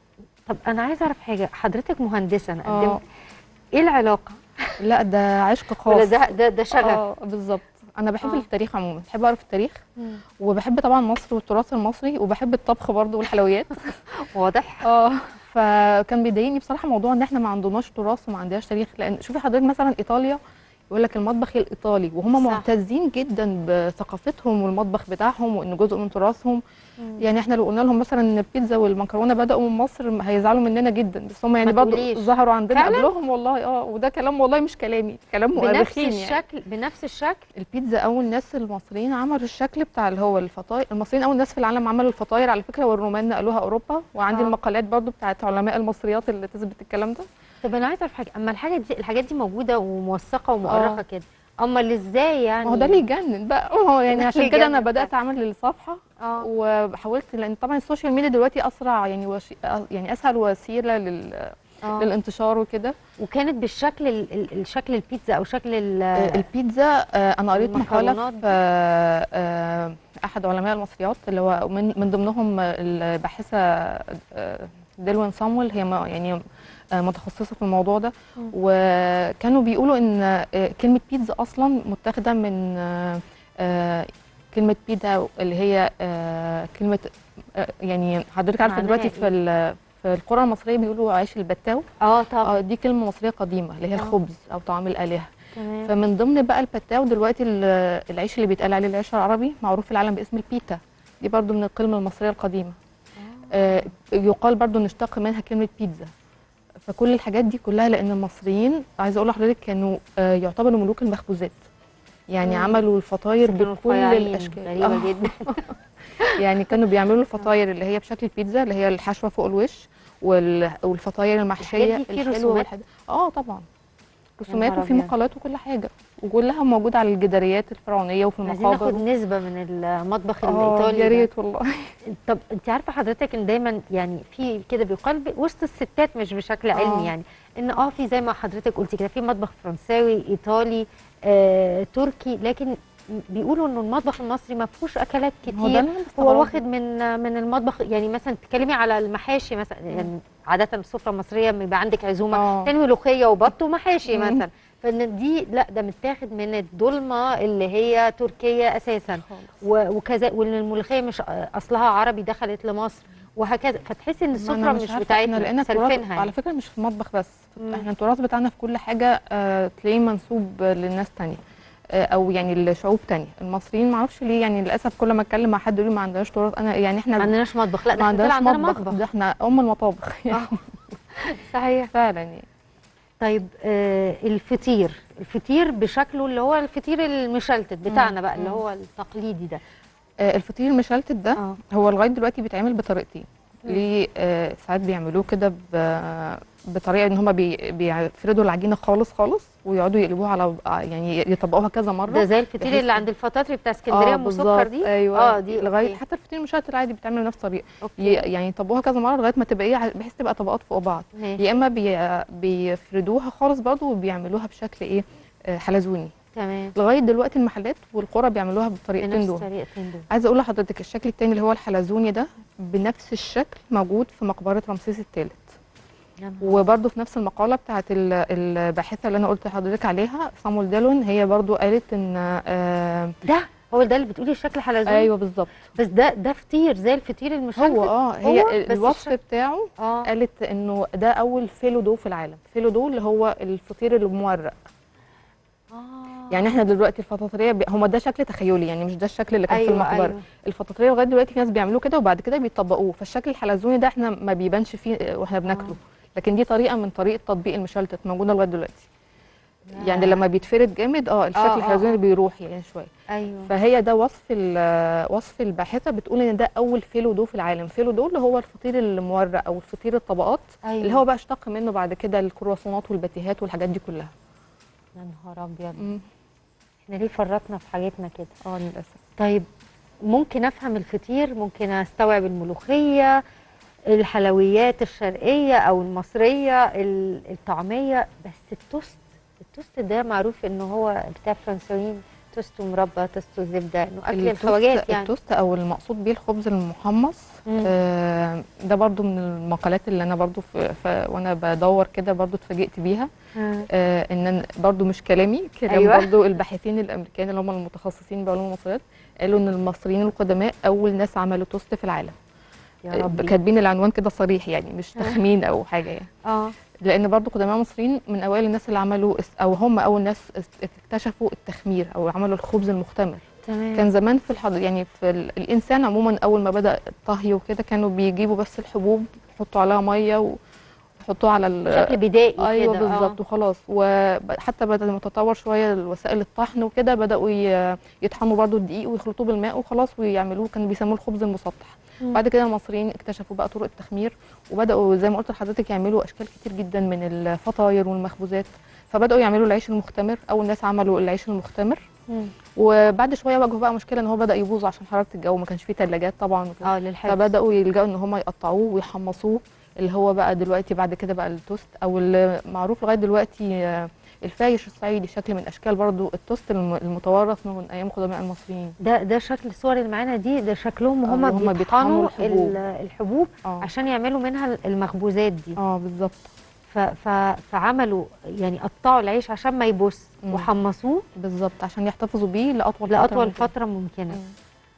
طب انا عايزه اعرف حاجه حضرتك مهندسه انا آه. قدمت ايه العلاقه لا ده عشق خاص ولا ده ده ده شغف اه بالظبط انا بحب آه. التاريخ عموما بحب اعرف التاريخ مم. وبحب طبعا مصر والتراث المصري وبحب الطبخ برضه والحلويات واضح اه فكان بيضايقني بصراحه موضوع ان احنا ما عندناش تراث وما عندناش تاريخ لان شوفي حضرتك مثلا ايطاليا يقول لك المطبخ الايطالي وهم صح. معتزين جدا بثقافتهم والمطبخ بتاعهم وان جزء من تراثهم مم. يعني احنا لو قلنا لهم مثلا ان البيتزا والمكرونه بداوا من مصر هيزعلوا مننا جدا بس هم يعني ما برضه تقوليش. ظهروا عندنا فعلا؟ قبلهم والله اه وده كلام والله مش كلامي كلام بنفس مؤرخين يعني الشكل بنفس الشكل البيتزا اول ناس المصريين عملوا الشكل بتاع اللي هو الفطاير المصريين اول ناس في العالم عملوا الفطاير على فكره والرومان نقلوها اوروبا وعندي آه. المقالات برضو بتاعت علماء المصريات اللي تثبت الكلام ده طب انا عايزه اعرف حاجه اما الحاجه دي الحاجات دي موجوده وموثقه ومؤرخه آه. كده امال ازاي يعني ما هو ده اللي يجنن بقى ما هو يعني ده عشان اللي كده انا يجنن بدات فعلا. اعمل الصفحه اه وحاولت لان طبعا السوشيال ميديا دلوقتي اسرع يعني وش... يعني اسهل وسيله لل... آه. للانتشار وكده وكانت بالشكل ال- ال- الشكل البيتزا او شكل ال- آه، البيتزا آه، انا قريت مقاله المكرونات في آه، آه، احد علماء المصريات اللي هو من من ضمنهم الباحثه آه، ديلوين صامويل هي ما- يعني آه، متخصصه في الموضوع ده مم. وكانوا بيقولوا ان آه، كلمه بيتزا اصلا متاخده من آه، آه، كلمه بيتزا اللي هي آه، كلمه آه، يعني حضرتك عارفه معناها دلوقتي في ال- في القرى المصريه بيقولوا عيش البتاو اه طبعا اه دي كلمه مصريه قديمه اللي هي آه. الخبز او طعام الالهه تمام فمن ضمن بقى البتاو دلوقتي ال- العيش اللي بيتقال عليه العيش العربي معروف في العالم باسم البيتا دي برضو من الكلمة المصرية القديمة آه يقال برضو نشتق منها كلمة بيتزا فكل الحاجات دي كلها لأن المصريين عايزة أقول لحضرتك كانوا آه يعتبروا ملوك المخبوزات يعني مم. عملوا الفطاير كانوا بكل رفيعين، الأشكال غريبة آه. جدا يعني كانوا بيعملوا الفطاير اللي هي بشكل البيتزا اللي هي الحشوة فوق الوش وال- والفطاير المحشية الحاجات دي في الحلوة رسومات؟ والحاجات اه طبعا رسومات نهار وفي أبيض. مقالات وكل حاجة وكلها موجودة على الجداريات الفرعونية وفي عايزين ناخد المقابر نسبة من المطبخ اه الإيطالي يا ده. ريت والله طب انت عارفه حضرتك ان دايما يعني في كده بيقال ب- وسط الستات مش بشكل علمي آه. يعني ان اه في زي ما حضرتك قلتي كده في مطبخ فرنساوي ايطالي آه، تركي لكن بيقولوا انه المطبخ المصري ما فيهوش اكلات هو ده كتير اللي أنا هو مستغربة. واخد من من المطبخ يعني مثلا تتكلمي على المحاشي مثلا يعني عاده السفره المصريه بيبقى عندك عزومه آه. تاني ملوخيه وبط ومحاشي مم. مثلا فان دي لا ده متاخد من الضلمه اللي هي تركيه اساسا و- وكذا وان الملوخيه مش اصلها عربي دخلت لمصر وهكذا فتحسي ان ما السفره أنا مش, عارفة، بتاعتنا احنا لقينا التراث سالفينها على يعني. فكرة مش في المطبخ بس مم. احنا التراث بتاعنا في كل حاجة آه تلاقيه منسوب للناس تانية آه او يعني لشعوب تانية المصريين معرفش ليه يعني للاسف كل ما اتكلم مع حد يقول لي ما عندناش تراث انا يعني احنا ما عندناش مطبخ لا ما ده احنا طلع عندناش عندنا مطبخ, مطبخ ده احنا ام المطابخ يعني صحيح فعلا يعني طيب آه الفطير الفطير بشكله اللي هو الفطير المشلتت بتاعنا بقى اللي مم. هو التقليدي ده آه، الفطير المشلتت ده اه هو لغايه دلوقتي بيتعمل بطريقتين مم. ليه آه، ساعات بيعملوه كده ب- بطريقه ان هم بي بيفردوا العجينه خالص خالص ويقعدوا يقلبوها على يعني يطبقوها كذا مره ده زي الفطير بحيث- اللي عند الفطاطري بتاع اسكندريه ام مسكر بالظبط، دي ايوه اه دي لغايه أوكي. حتى الفطير المشلتت العادي بيتعمل بنفس الطريقه ي- اوكي يعني يطبقوها كذا مره لغايه ما تبقى ايه بحيث تبقى طبقات فوق بعض ماشي يا اما بي بيفردوها خالص برضه وبيعملوها بشكل ايه آه، حلزوني تمام لغايه دلوقتي المحلات والقرى بيعملوها بالطريقتين بنفس دول الطريقتين دول عايزه اقول لحضرتك الشكل التاني اللي هو الحلزوني ده بنفس الشكل موجود في مقبره رمسيس الثالث يا نهار. وبرده في نفس المقاله بتاعت ال- الباحثه اللي انا قلت لحضرتك عليها صامول ديلون هي برده قالت ان آه ده هو ده اللي بتقولي الشكل حلزوني ايوه بالظبط بس ده ده فطير زي الفطير المشلتت هو اه هو هي بس الوصف الشكل- بتاعه اه قالت انه ده اول فيلو دو في العالم فيلو دو اللي هو الفطير المورق آه. يعني احنا دلوقتي الفطاطريه بي... هما ده شكل تخيلي يعني مش ده الشكل اللي كان في ايوه المقبره ايوه الفطاطريه لغايه دلوقتي في ناس بيعملوه كده وبعد كده بيطبقوه فالشكل الحلزوني ده احنا ما بيبانش فيه واحنا بناكله لكن دي طريقه من طريقه تطبيق المشلتت موجوده لغايه دلوقتي يعني لما بيتفرد جامد اه الشكل آه، آه، الحلزوني آه. بيروح يعني شويه ايوه فهي ده وصف ال- وصف الباحثه بتقول ان ده اول فيلو دو في العالم فيلو دو اللي هو الفطير المورق او الفطير الطبقات ايوه اللي هو بقى اشتق منه بعد كده الكرواسونات والباتيهات والحاجات دي كلها يا نهار ابيض مم. احنا ليه فرطنا في حاجتنا كده اه للاسف طيب ممكن افهم الفطير ممكن استوعب الملوخيه الحلويات الشرقيه او المصريه ال- الطعميه بس التوست التوست ده معروف ان هو بتاع فرنساويين توست ومربى توست وزبده انه اكل التوست- الخواجات يعني التوست او المقصود بيه الخبز المحمص مم. آه ده برضو من المقالات اللي انا برضو في ف... وانا بدور كده برضو اتفاجئت بيها مم. آه ان أنا- برضو مش كلامي كلام أيوة. أيوة. برضو الباحثين الامريكان اللي هم المتخصصين بعلوم المصريات قالوا ان المصريين القدماء اول ناس عملوا توست في العالم يا آه، ربي كاتبين العنوان كده صريح يعني مش تخمين او حاجه يعني اه لان برضو قدماء المصريين من اوائل الناس اللي عملوا اس- او هم اول ناس است- اكتشفوا التخمير او عملوا الخبز المختمر تمام كان زمان في الحض... يعني في ال... الانسان عموما اول ما بدا الطهي وكده كانوا بيجيبوا بس الحبوب يحطوا عليها ميه ويحطوها على ال... بشكل بدائي ايوه كده بالظبط وخلاص وحتى بدا لما تطور شويه وسائل الطحن وكده بداوا ي... يطحنوا برضو الدقيق ويخلطوه بالماء وخلاص ويعملوه كانوا بيسموه الخبز المسطح مم. بعد كده المصريين اكتشفوا بقى طرق التخمير وبداوا زي ما قلت لحضرتك يعملوا اشكال كتير جدا من الفطاير والمخبوزات فبداوا يعملوا العيش المختمر اول ناس عملوا العيش المختمر مم. وبعد شويه واجهوا بقى مشكله ان هو بدا يبوظ عشان حراره الجو ما كانش فيه ثلاجات طبعا وكده. اه للحفظ فبداوا يلجأوا ان هم يقطعوه ويحمصوه اللي هو بقى دلوقتي بعد كده بقى التوست او اللي معروف لغايه دلوقتي آه، الفايش الصعيدي شكل من اشكال برضو التوست الم- المتورث من ايام قدماء المصريين ده ده شكل الصور اللي معانا دي ده شكلهم آه، وهم وهم بيطحنوا بيطحنوا الحبوب. ال- الحبوب اه عشان يعملوا منها المخبوزات دي اه بالظبط ف ف فعملوا يعني قطعوا العيش عشان ما يبص مم. وحمصوه بالظبط عشان يحتفظوا بيه لاطول لاطول ممكنة. فتره ممكنه مم.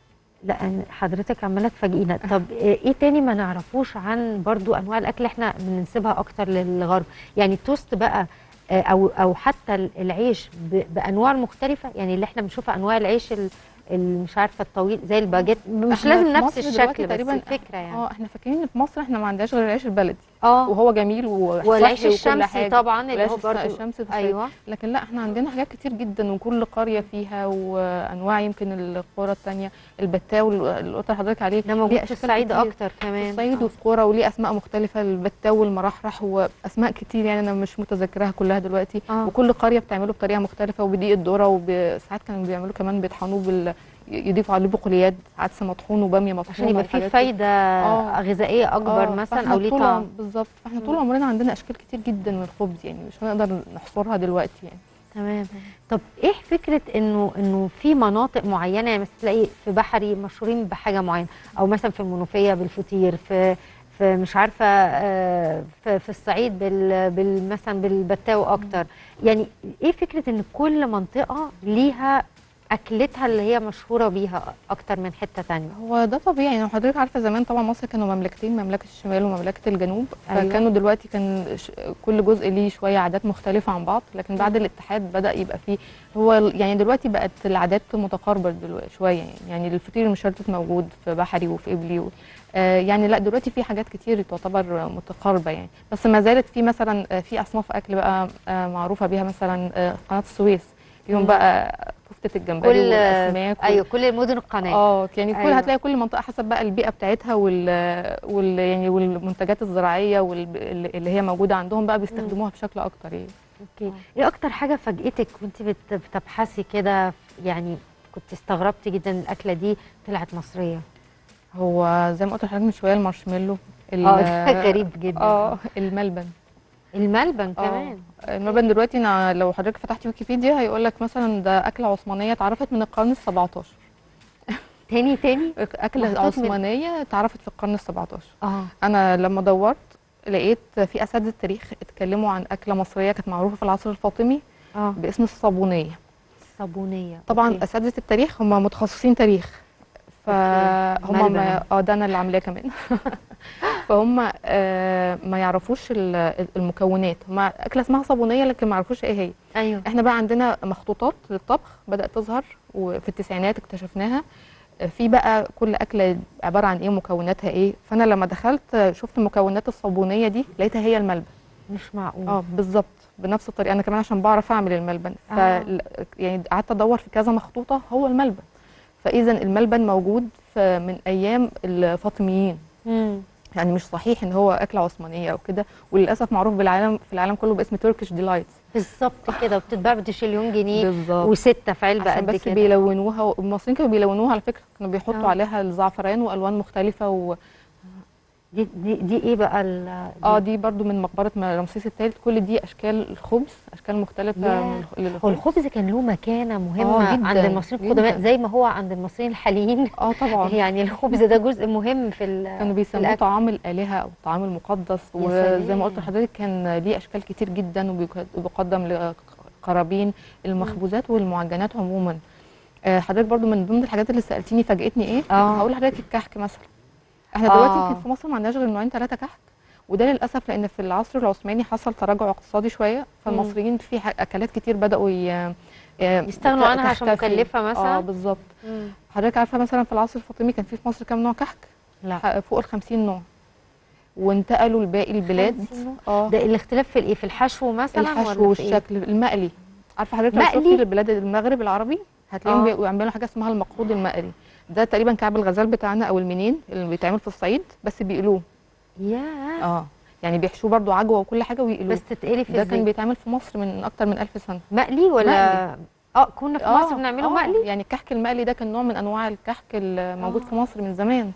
لا أنا- حضرتك عماله تفاجئينا طب ايه تاني ما نعرفوش عن برضو انواع الاكل احنا بننسبها اكتر للغرب يعني التوست بقى آه، او او حتى ال- العيش ب- بانواع مختلفه يعني اللي احنا بنشوفها انواع العيش ال- ال- مش عارفه الطويل زي الباجيت مش إحنا لازم في نفس مصر دلوقتي الشكل بس تقريباً الفكره يعني اه احنا فاكرين ان في مصر احنا ما عندناش غير العيش البلدي اه وهو جميل وصحي والعيش وكل الشمسي حاجة. طبعا اللي والعيش هو الس- برضو الشمسي في ايوه لكن لا احنا عندنا حاجات كتير جدا وكل قريه فيها وانواع يمكن القرى التانية البتاو اللي قلت لحضرتك عليه ده موجود ليه في أشكال الصعيد كتير. اكتر كمان في الصعيد آه. وفي قرى وليه اسماء مختلفه البتاو والمرحرح واسماء كتير يعني انا مش متذكراها كلها دلوقتي آه. وكل قريه بتعمله بطريقه مختلفه وبدقيق الذره وساعات كانوا بيعملوا كمان بيطحنوه بال يضيفوا عليه بقوليات عدس مطحون وباميه مطحونه عشان يبقى فيه الحاجات دي. فايده آه. غذائيه اكبر آه، مثلا فإحنا او ليه طول طعم عم- بالظبط فاحنا طول مم. عمرنا عندنا اشكال كتير جدا من الخبز يعني مش هنقدر نحصرها دلوقتي يعني تمام طب ايه فكره انه انه في مناطق معينه يعني مثلا تلاقي في بحري مشهورين بحاجه معينه او مثلا في المنوفيه بالفطير في في مش عارفه آه، في, في الصعيد بال, بال مثلا بالبتاو اكتر يعني ايه فكره ان كل منطقه ليها اكلتها اللي هي مشهوره بيها اكتر من حته تانية هو ده طبيعي يعني حضرتك عارفه زمان طبعا مصر كانوا مملكتين مملكه الشمال ومملكه الجنوب أيوة. فكانوا دلوقتي كان ش- كل جزء ليه شويه عادات مختلفه عن بعض لكن بعد الاتحاد بدا يبقى فيه هو ال- يعني دلوقتي بقت العادات متقاربه دلوقتي شويه يعني يعني الفطير المشلتت موجود في بحري وفي قبلي و آه يعني لا دلوقتي في حاجات كتير تعتبر متقاربه يعني بس ما زالت في مثلا آه، في اصناف اكل بقى آه معروفه بيها مثلا آه، قناه السويس فيهم مم. بقى كفته الجمبري كل والاسماك وال- ايوه كل المدن القناه اه يعني كل أيوة. هتلاقي كل منطقه حسب بقى البيئه بتاعتها وال, وال يعني والمنتجات الزراعيه وال- اللي هي موجوده عندهم بقى بيستخدموها بشكل اكتر يعني اوكي ايه اكتر حاجه فاجئتك وانت بت- بتبحثي كده يعني كنت استغربتي جدا الاكله دي طلعت مصريه هو زي ما قلت لحضرتك من شويه المارشميلو ال- اه ده غريب جدا اه الملبن الملبن آه. كمان الملبن دلوقتي أنا لو حضرتك فتحتي ويكيبيديا هيقول لك مثلا ده اكله عثمانيه اتعرفت من القرن ال 17 تاني تاني اكله محطوط من- عثمانيه اتعرفت في القرن ال 17 اه انا لما دورت لقيت في اساتذه التاريخ اتكلموا عن اكله مصريه كانت معروفه في العصر الفاطمي اه باسم الصابونيه صابونيه طبعا أوكي. اساتذه التاريخ هم متخصصين تاريخ فهم ملبن. ما اه ده انا اللي عاملاه كمان فهم آه ما يعرفوش ال- المكونات هم اكله اسمها صابونيه لكن ما يعرفوش ايه هي ايوه احنا بقى عندنا مخطوطات للطبخ بدات تظهر وفي التسعينات اكتشفناها آه، في بقى كل اكله عباره عن ايه مكوناتها ايه فانا لما دخلت آه، شفت مكونات الصابونيه دي لقيتها هي الملبن مش معقول اه بالظبط بنفس الطريقه انا كمان عشان بعرف اعمل الملبن ف آه. يعني قعدت ادور في كذا مخطوطه هو الملبن فاذا الملبن موجود في من ايام الفاطميين مم. يعني مش صحيح ان هو اكله عثمانيه او كده وللاسف معروف بالعالم في العالم كله باسم تركيش ديلايتس بالظبط كده وبتتباع بتشيليون جنيه بالظبط وستة في علبه عشان قد بس كده بيلونوها والمصريين كانوا بيلونوها على فكره كانوا بيحطوا آه. عليها الزعفران والوان مختلفه و... دي دي, دي ايه بقى ال- اه دي برضو من مقبره رمسيس الثالث كل دي اشكال الخبز اشكال مختلفه ياه. من الخ- هو للخبز الخبز كان له مكانه مهمه آه، جداً، عند المصريين القدماء جداً. زي ما هو عند المصريين الحاليين اه طبعا يعني الخبز ده جزء مهم في ال- كانوا في بيسموه الأكل. طعام الآلهة أو الطعام المقدس يا وزي ما قلت سلام. لحضرتك كان ليه أشكال كتير جدا وبيك- وبيقدم لقرابين المخبوزات والمعجنات عموما آه، حضرتك برضو من ضمن الحاجات اللي سألتيني فاجئتني إيه آه. هقول لحضرتك الكحك مثلا احنا آه. دلوقتي يمكن في مصر ما عندناش غير نوعين ثلاثة كحك وده للأسف لأن في العصر العثماني حصل تراجع اقتصادي شوية فالمصريين في ح- أكلات كتير بدأوا ي... يستغنوا عنها عشان تختفي. مكلفة مثلاً؟ اه بالظبط مم. حضرتك عارفة مثلا في العصر الفاطمي كان في في مصر كام نوع كحك؟ لا فوق ال 50 نوع وانتقلوا لباقي البلاد 50 نوع؟ اه ده الاختلاف في الايه في الحشو مثلا الحشو ولا في إيه؟ والشكل المقلي عارفه حضرتك لو مقلي؟ شفتي البلاد المغرب العربي هتلاقيهم آه. بيبقوا يعملوا حاجه اسمها المقصود المقلي ده تقريبا كعب الغزال بتاعنا او المنين اللي بيتعمل في الصعيد بس بيقلوه ياه اه يعني بيحشوه برضو عجوه وكل حاجه ويقلوه بس تتقلي في ده كان الزيت بيتعمل في مصر من اكتر من 1000 سنه مقلي ولا اه كنا في مصر بنعمله مقلي يعني الكحك المقلي ده كان نوع من انواع الكحك الموجود في مصر من زمان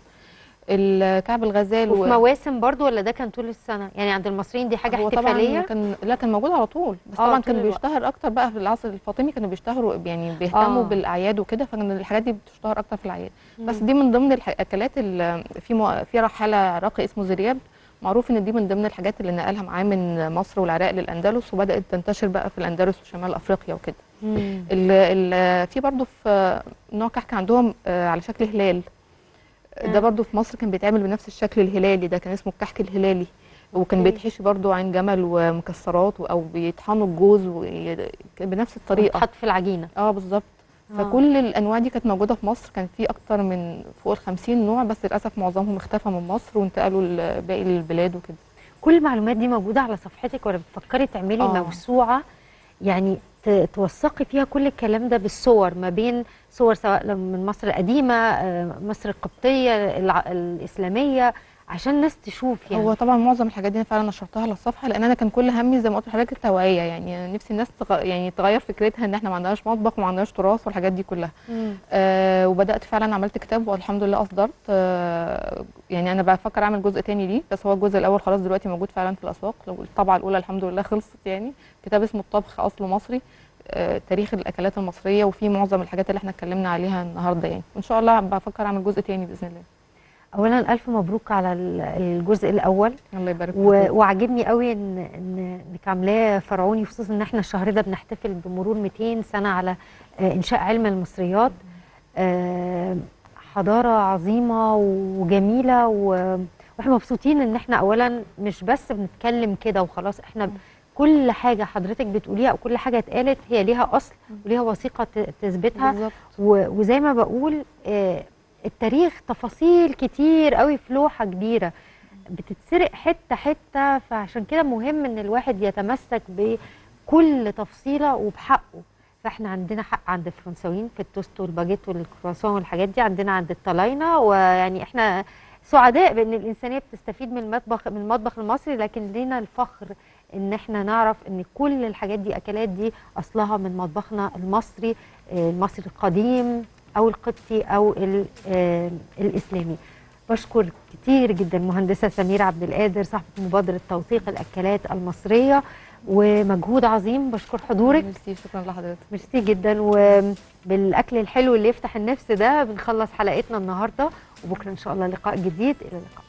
الكعب الغزال وفي و- مواسم برضو ولا ده كان طول السنه يعني عند المصريين دي حاجه هو احتفاليه طبعا كان لا كان موجود على طول بس آه، طبعا طول كان الوقت. بيشتهر اكتر بقى في العصر الفاطمي كانوا بيشتهروا يعني بيهتموا آه. بالاعياد وكده فكان الحاجات دي بتشتهر اكتر في الاعياد بس مم. دي من ضمن الح- الاكلات ال- في مو... في رحاله عراقي اسمه زرياب معروف ان دي من ضمن الحاجات اللي نقلها معاه من مصر والعراق للاندلس وبدات تنتشر بقى في الاندلس وشمال افريقيا وكده مم. ال... ال... في برضو في نوع كحك عندهم آه، على شكل هلال ده آه. برضو في مصر كان بيتعمل بنفس الشكل الهلالي ده كان اسمه الكحك الهلالي وكان أوكي. بيتحشي برضو عين جمل ومكسرات و- او بيطحنوا الجوز وي- كان بنفس الطريقه تحط في العجينه اه بالظبط آه. فكل الانواع دي كانت موجوده في مصر كان في اكتر من فوق ال 50 نوع بس للاسف معظمهم اختفى من مصر وانتقلوا لباقي البلاد وكده كل المعلومات دي موجوده على صفحتك ولا بتفكري تعملي آه. موسوعه يعني ت- توثقي فيها كل الكلام ده بالصور ما بين صور سواء لو من مصر القديمه آه، مصر القبطيه الع- الاسلاميه عشان الناس تشوف يعني هو طبعا معظم الحاجات دي أنا فعلا نشرتها على الصفحه لان انا كان كل همي زي ما قلت لحضرتك التوعيه يعني نفسي الناس تغ... يعني تغير فكرتها ان احنا ما عندناش مطبخ وما عندناش تراث والحاجات دي كلها مم. آه وبدات فعلا عملت كتاب والحمد لله اصدرت آه يعني انا بفكر اعمل جزء تاني ليه بس هو الجزء الاول خلاص دلوقتي موجود فعلا في الاسواق لو الطبعه الاولى الحمد لله خلصت يعني كتاب اسمه الطبخ اصله مصري آه تاريخ الاكلات المصريه وفي معظم الحاجات اللي احنا اتكلمنا عليها النهارده يعني وان شاء الله بفكر اعمل جزء تاني باذن الله اولا الف مبروك على ال- الجزء الاول الله يبارك و- فيك. وعجبني قوي ان ان انك عاملاه فرعوني خصوصا ان احنا الشهر ده بنحتفل بمرور 200 سنه على آه، انشاء علم المصريات آه، حضاره عظيمه وجميله و- واحنا مبسوطين ان احنا اولا مش بس بنتكلم كده وخلاص احنا ب- كل حاجه حضرتك بتقوليها او كل حاجه اتقالت هي ليها اصل وليها وثيقه ت- تثبتها بالظبط و- وزي ما بقول آه، التاريخ تفاصيل كتير قوي في لوحه كبيره بتتسرق حته حته فعشان كده مهم ان الواحد يتمسك بكل تفصيله وبحقه فاحنا عندنا حق عند الفرنساويين في التوست والباجيت والكرواسون والحاجات دي عندنا عند الطلاينه ويعني احنا سعداء بان الانسانيه بتستفيد من المطبخ من المطبخ المصري لكن لينا الفخر ان احنا نعرف ان كل الحاجات دي اكلات دي اصلها من مطبخنا المصري آه، المصري القديم او القبطي او ال- آه، الاسلامي بشكر كتير جدا مهندسه سميره عبد القادر صاحبه مبادره توثيق الاكلات المصريه ومجهود عظيم بشكر حضورك ميرسي شكرا لحضرتك ميرسي جدا وبالاكل الحلو اللي يفتح النفس ده بنخلص حلقتنا النهارده وبكره ان شاء الله لقاء جديد الى اللقاء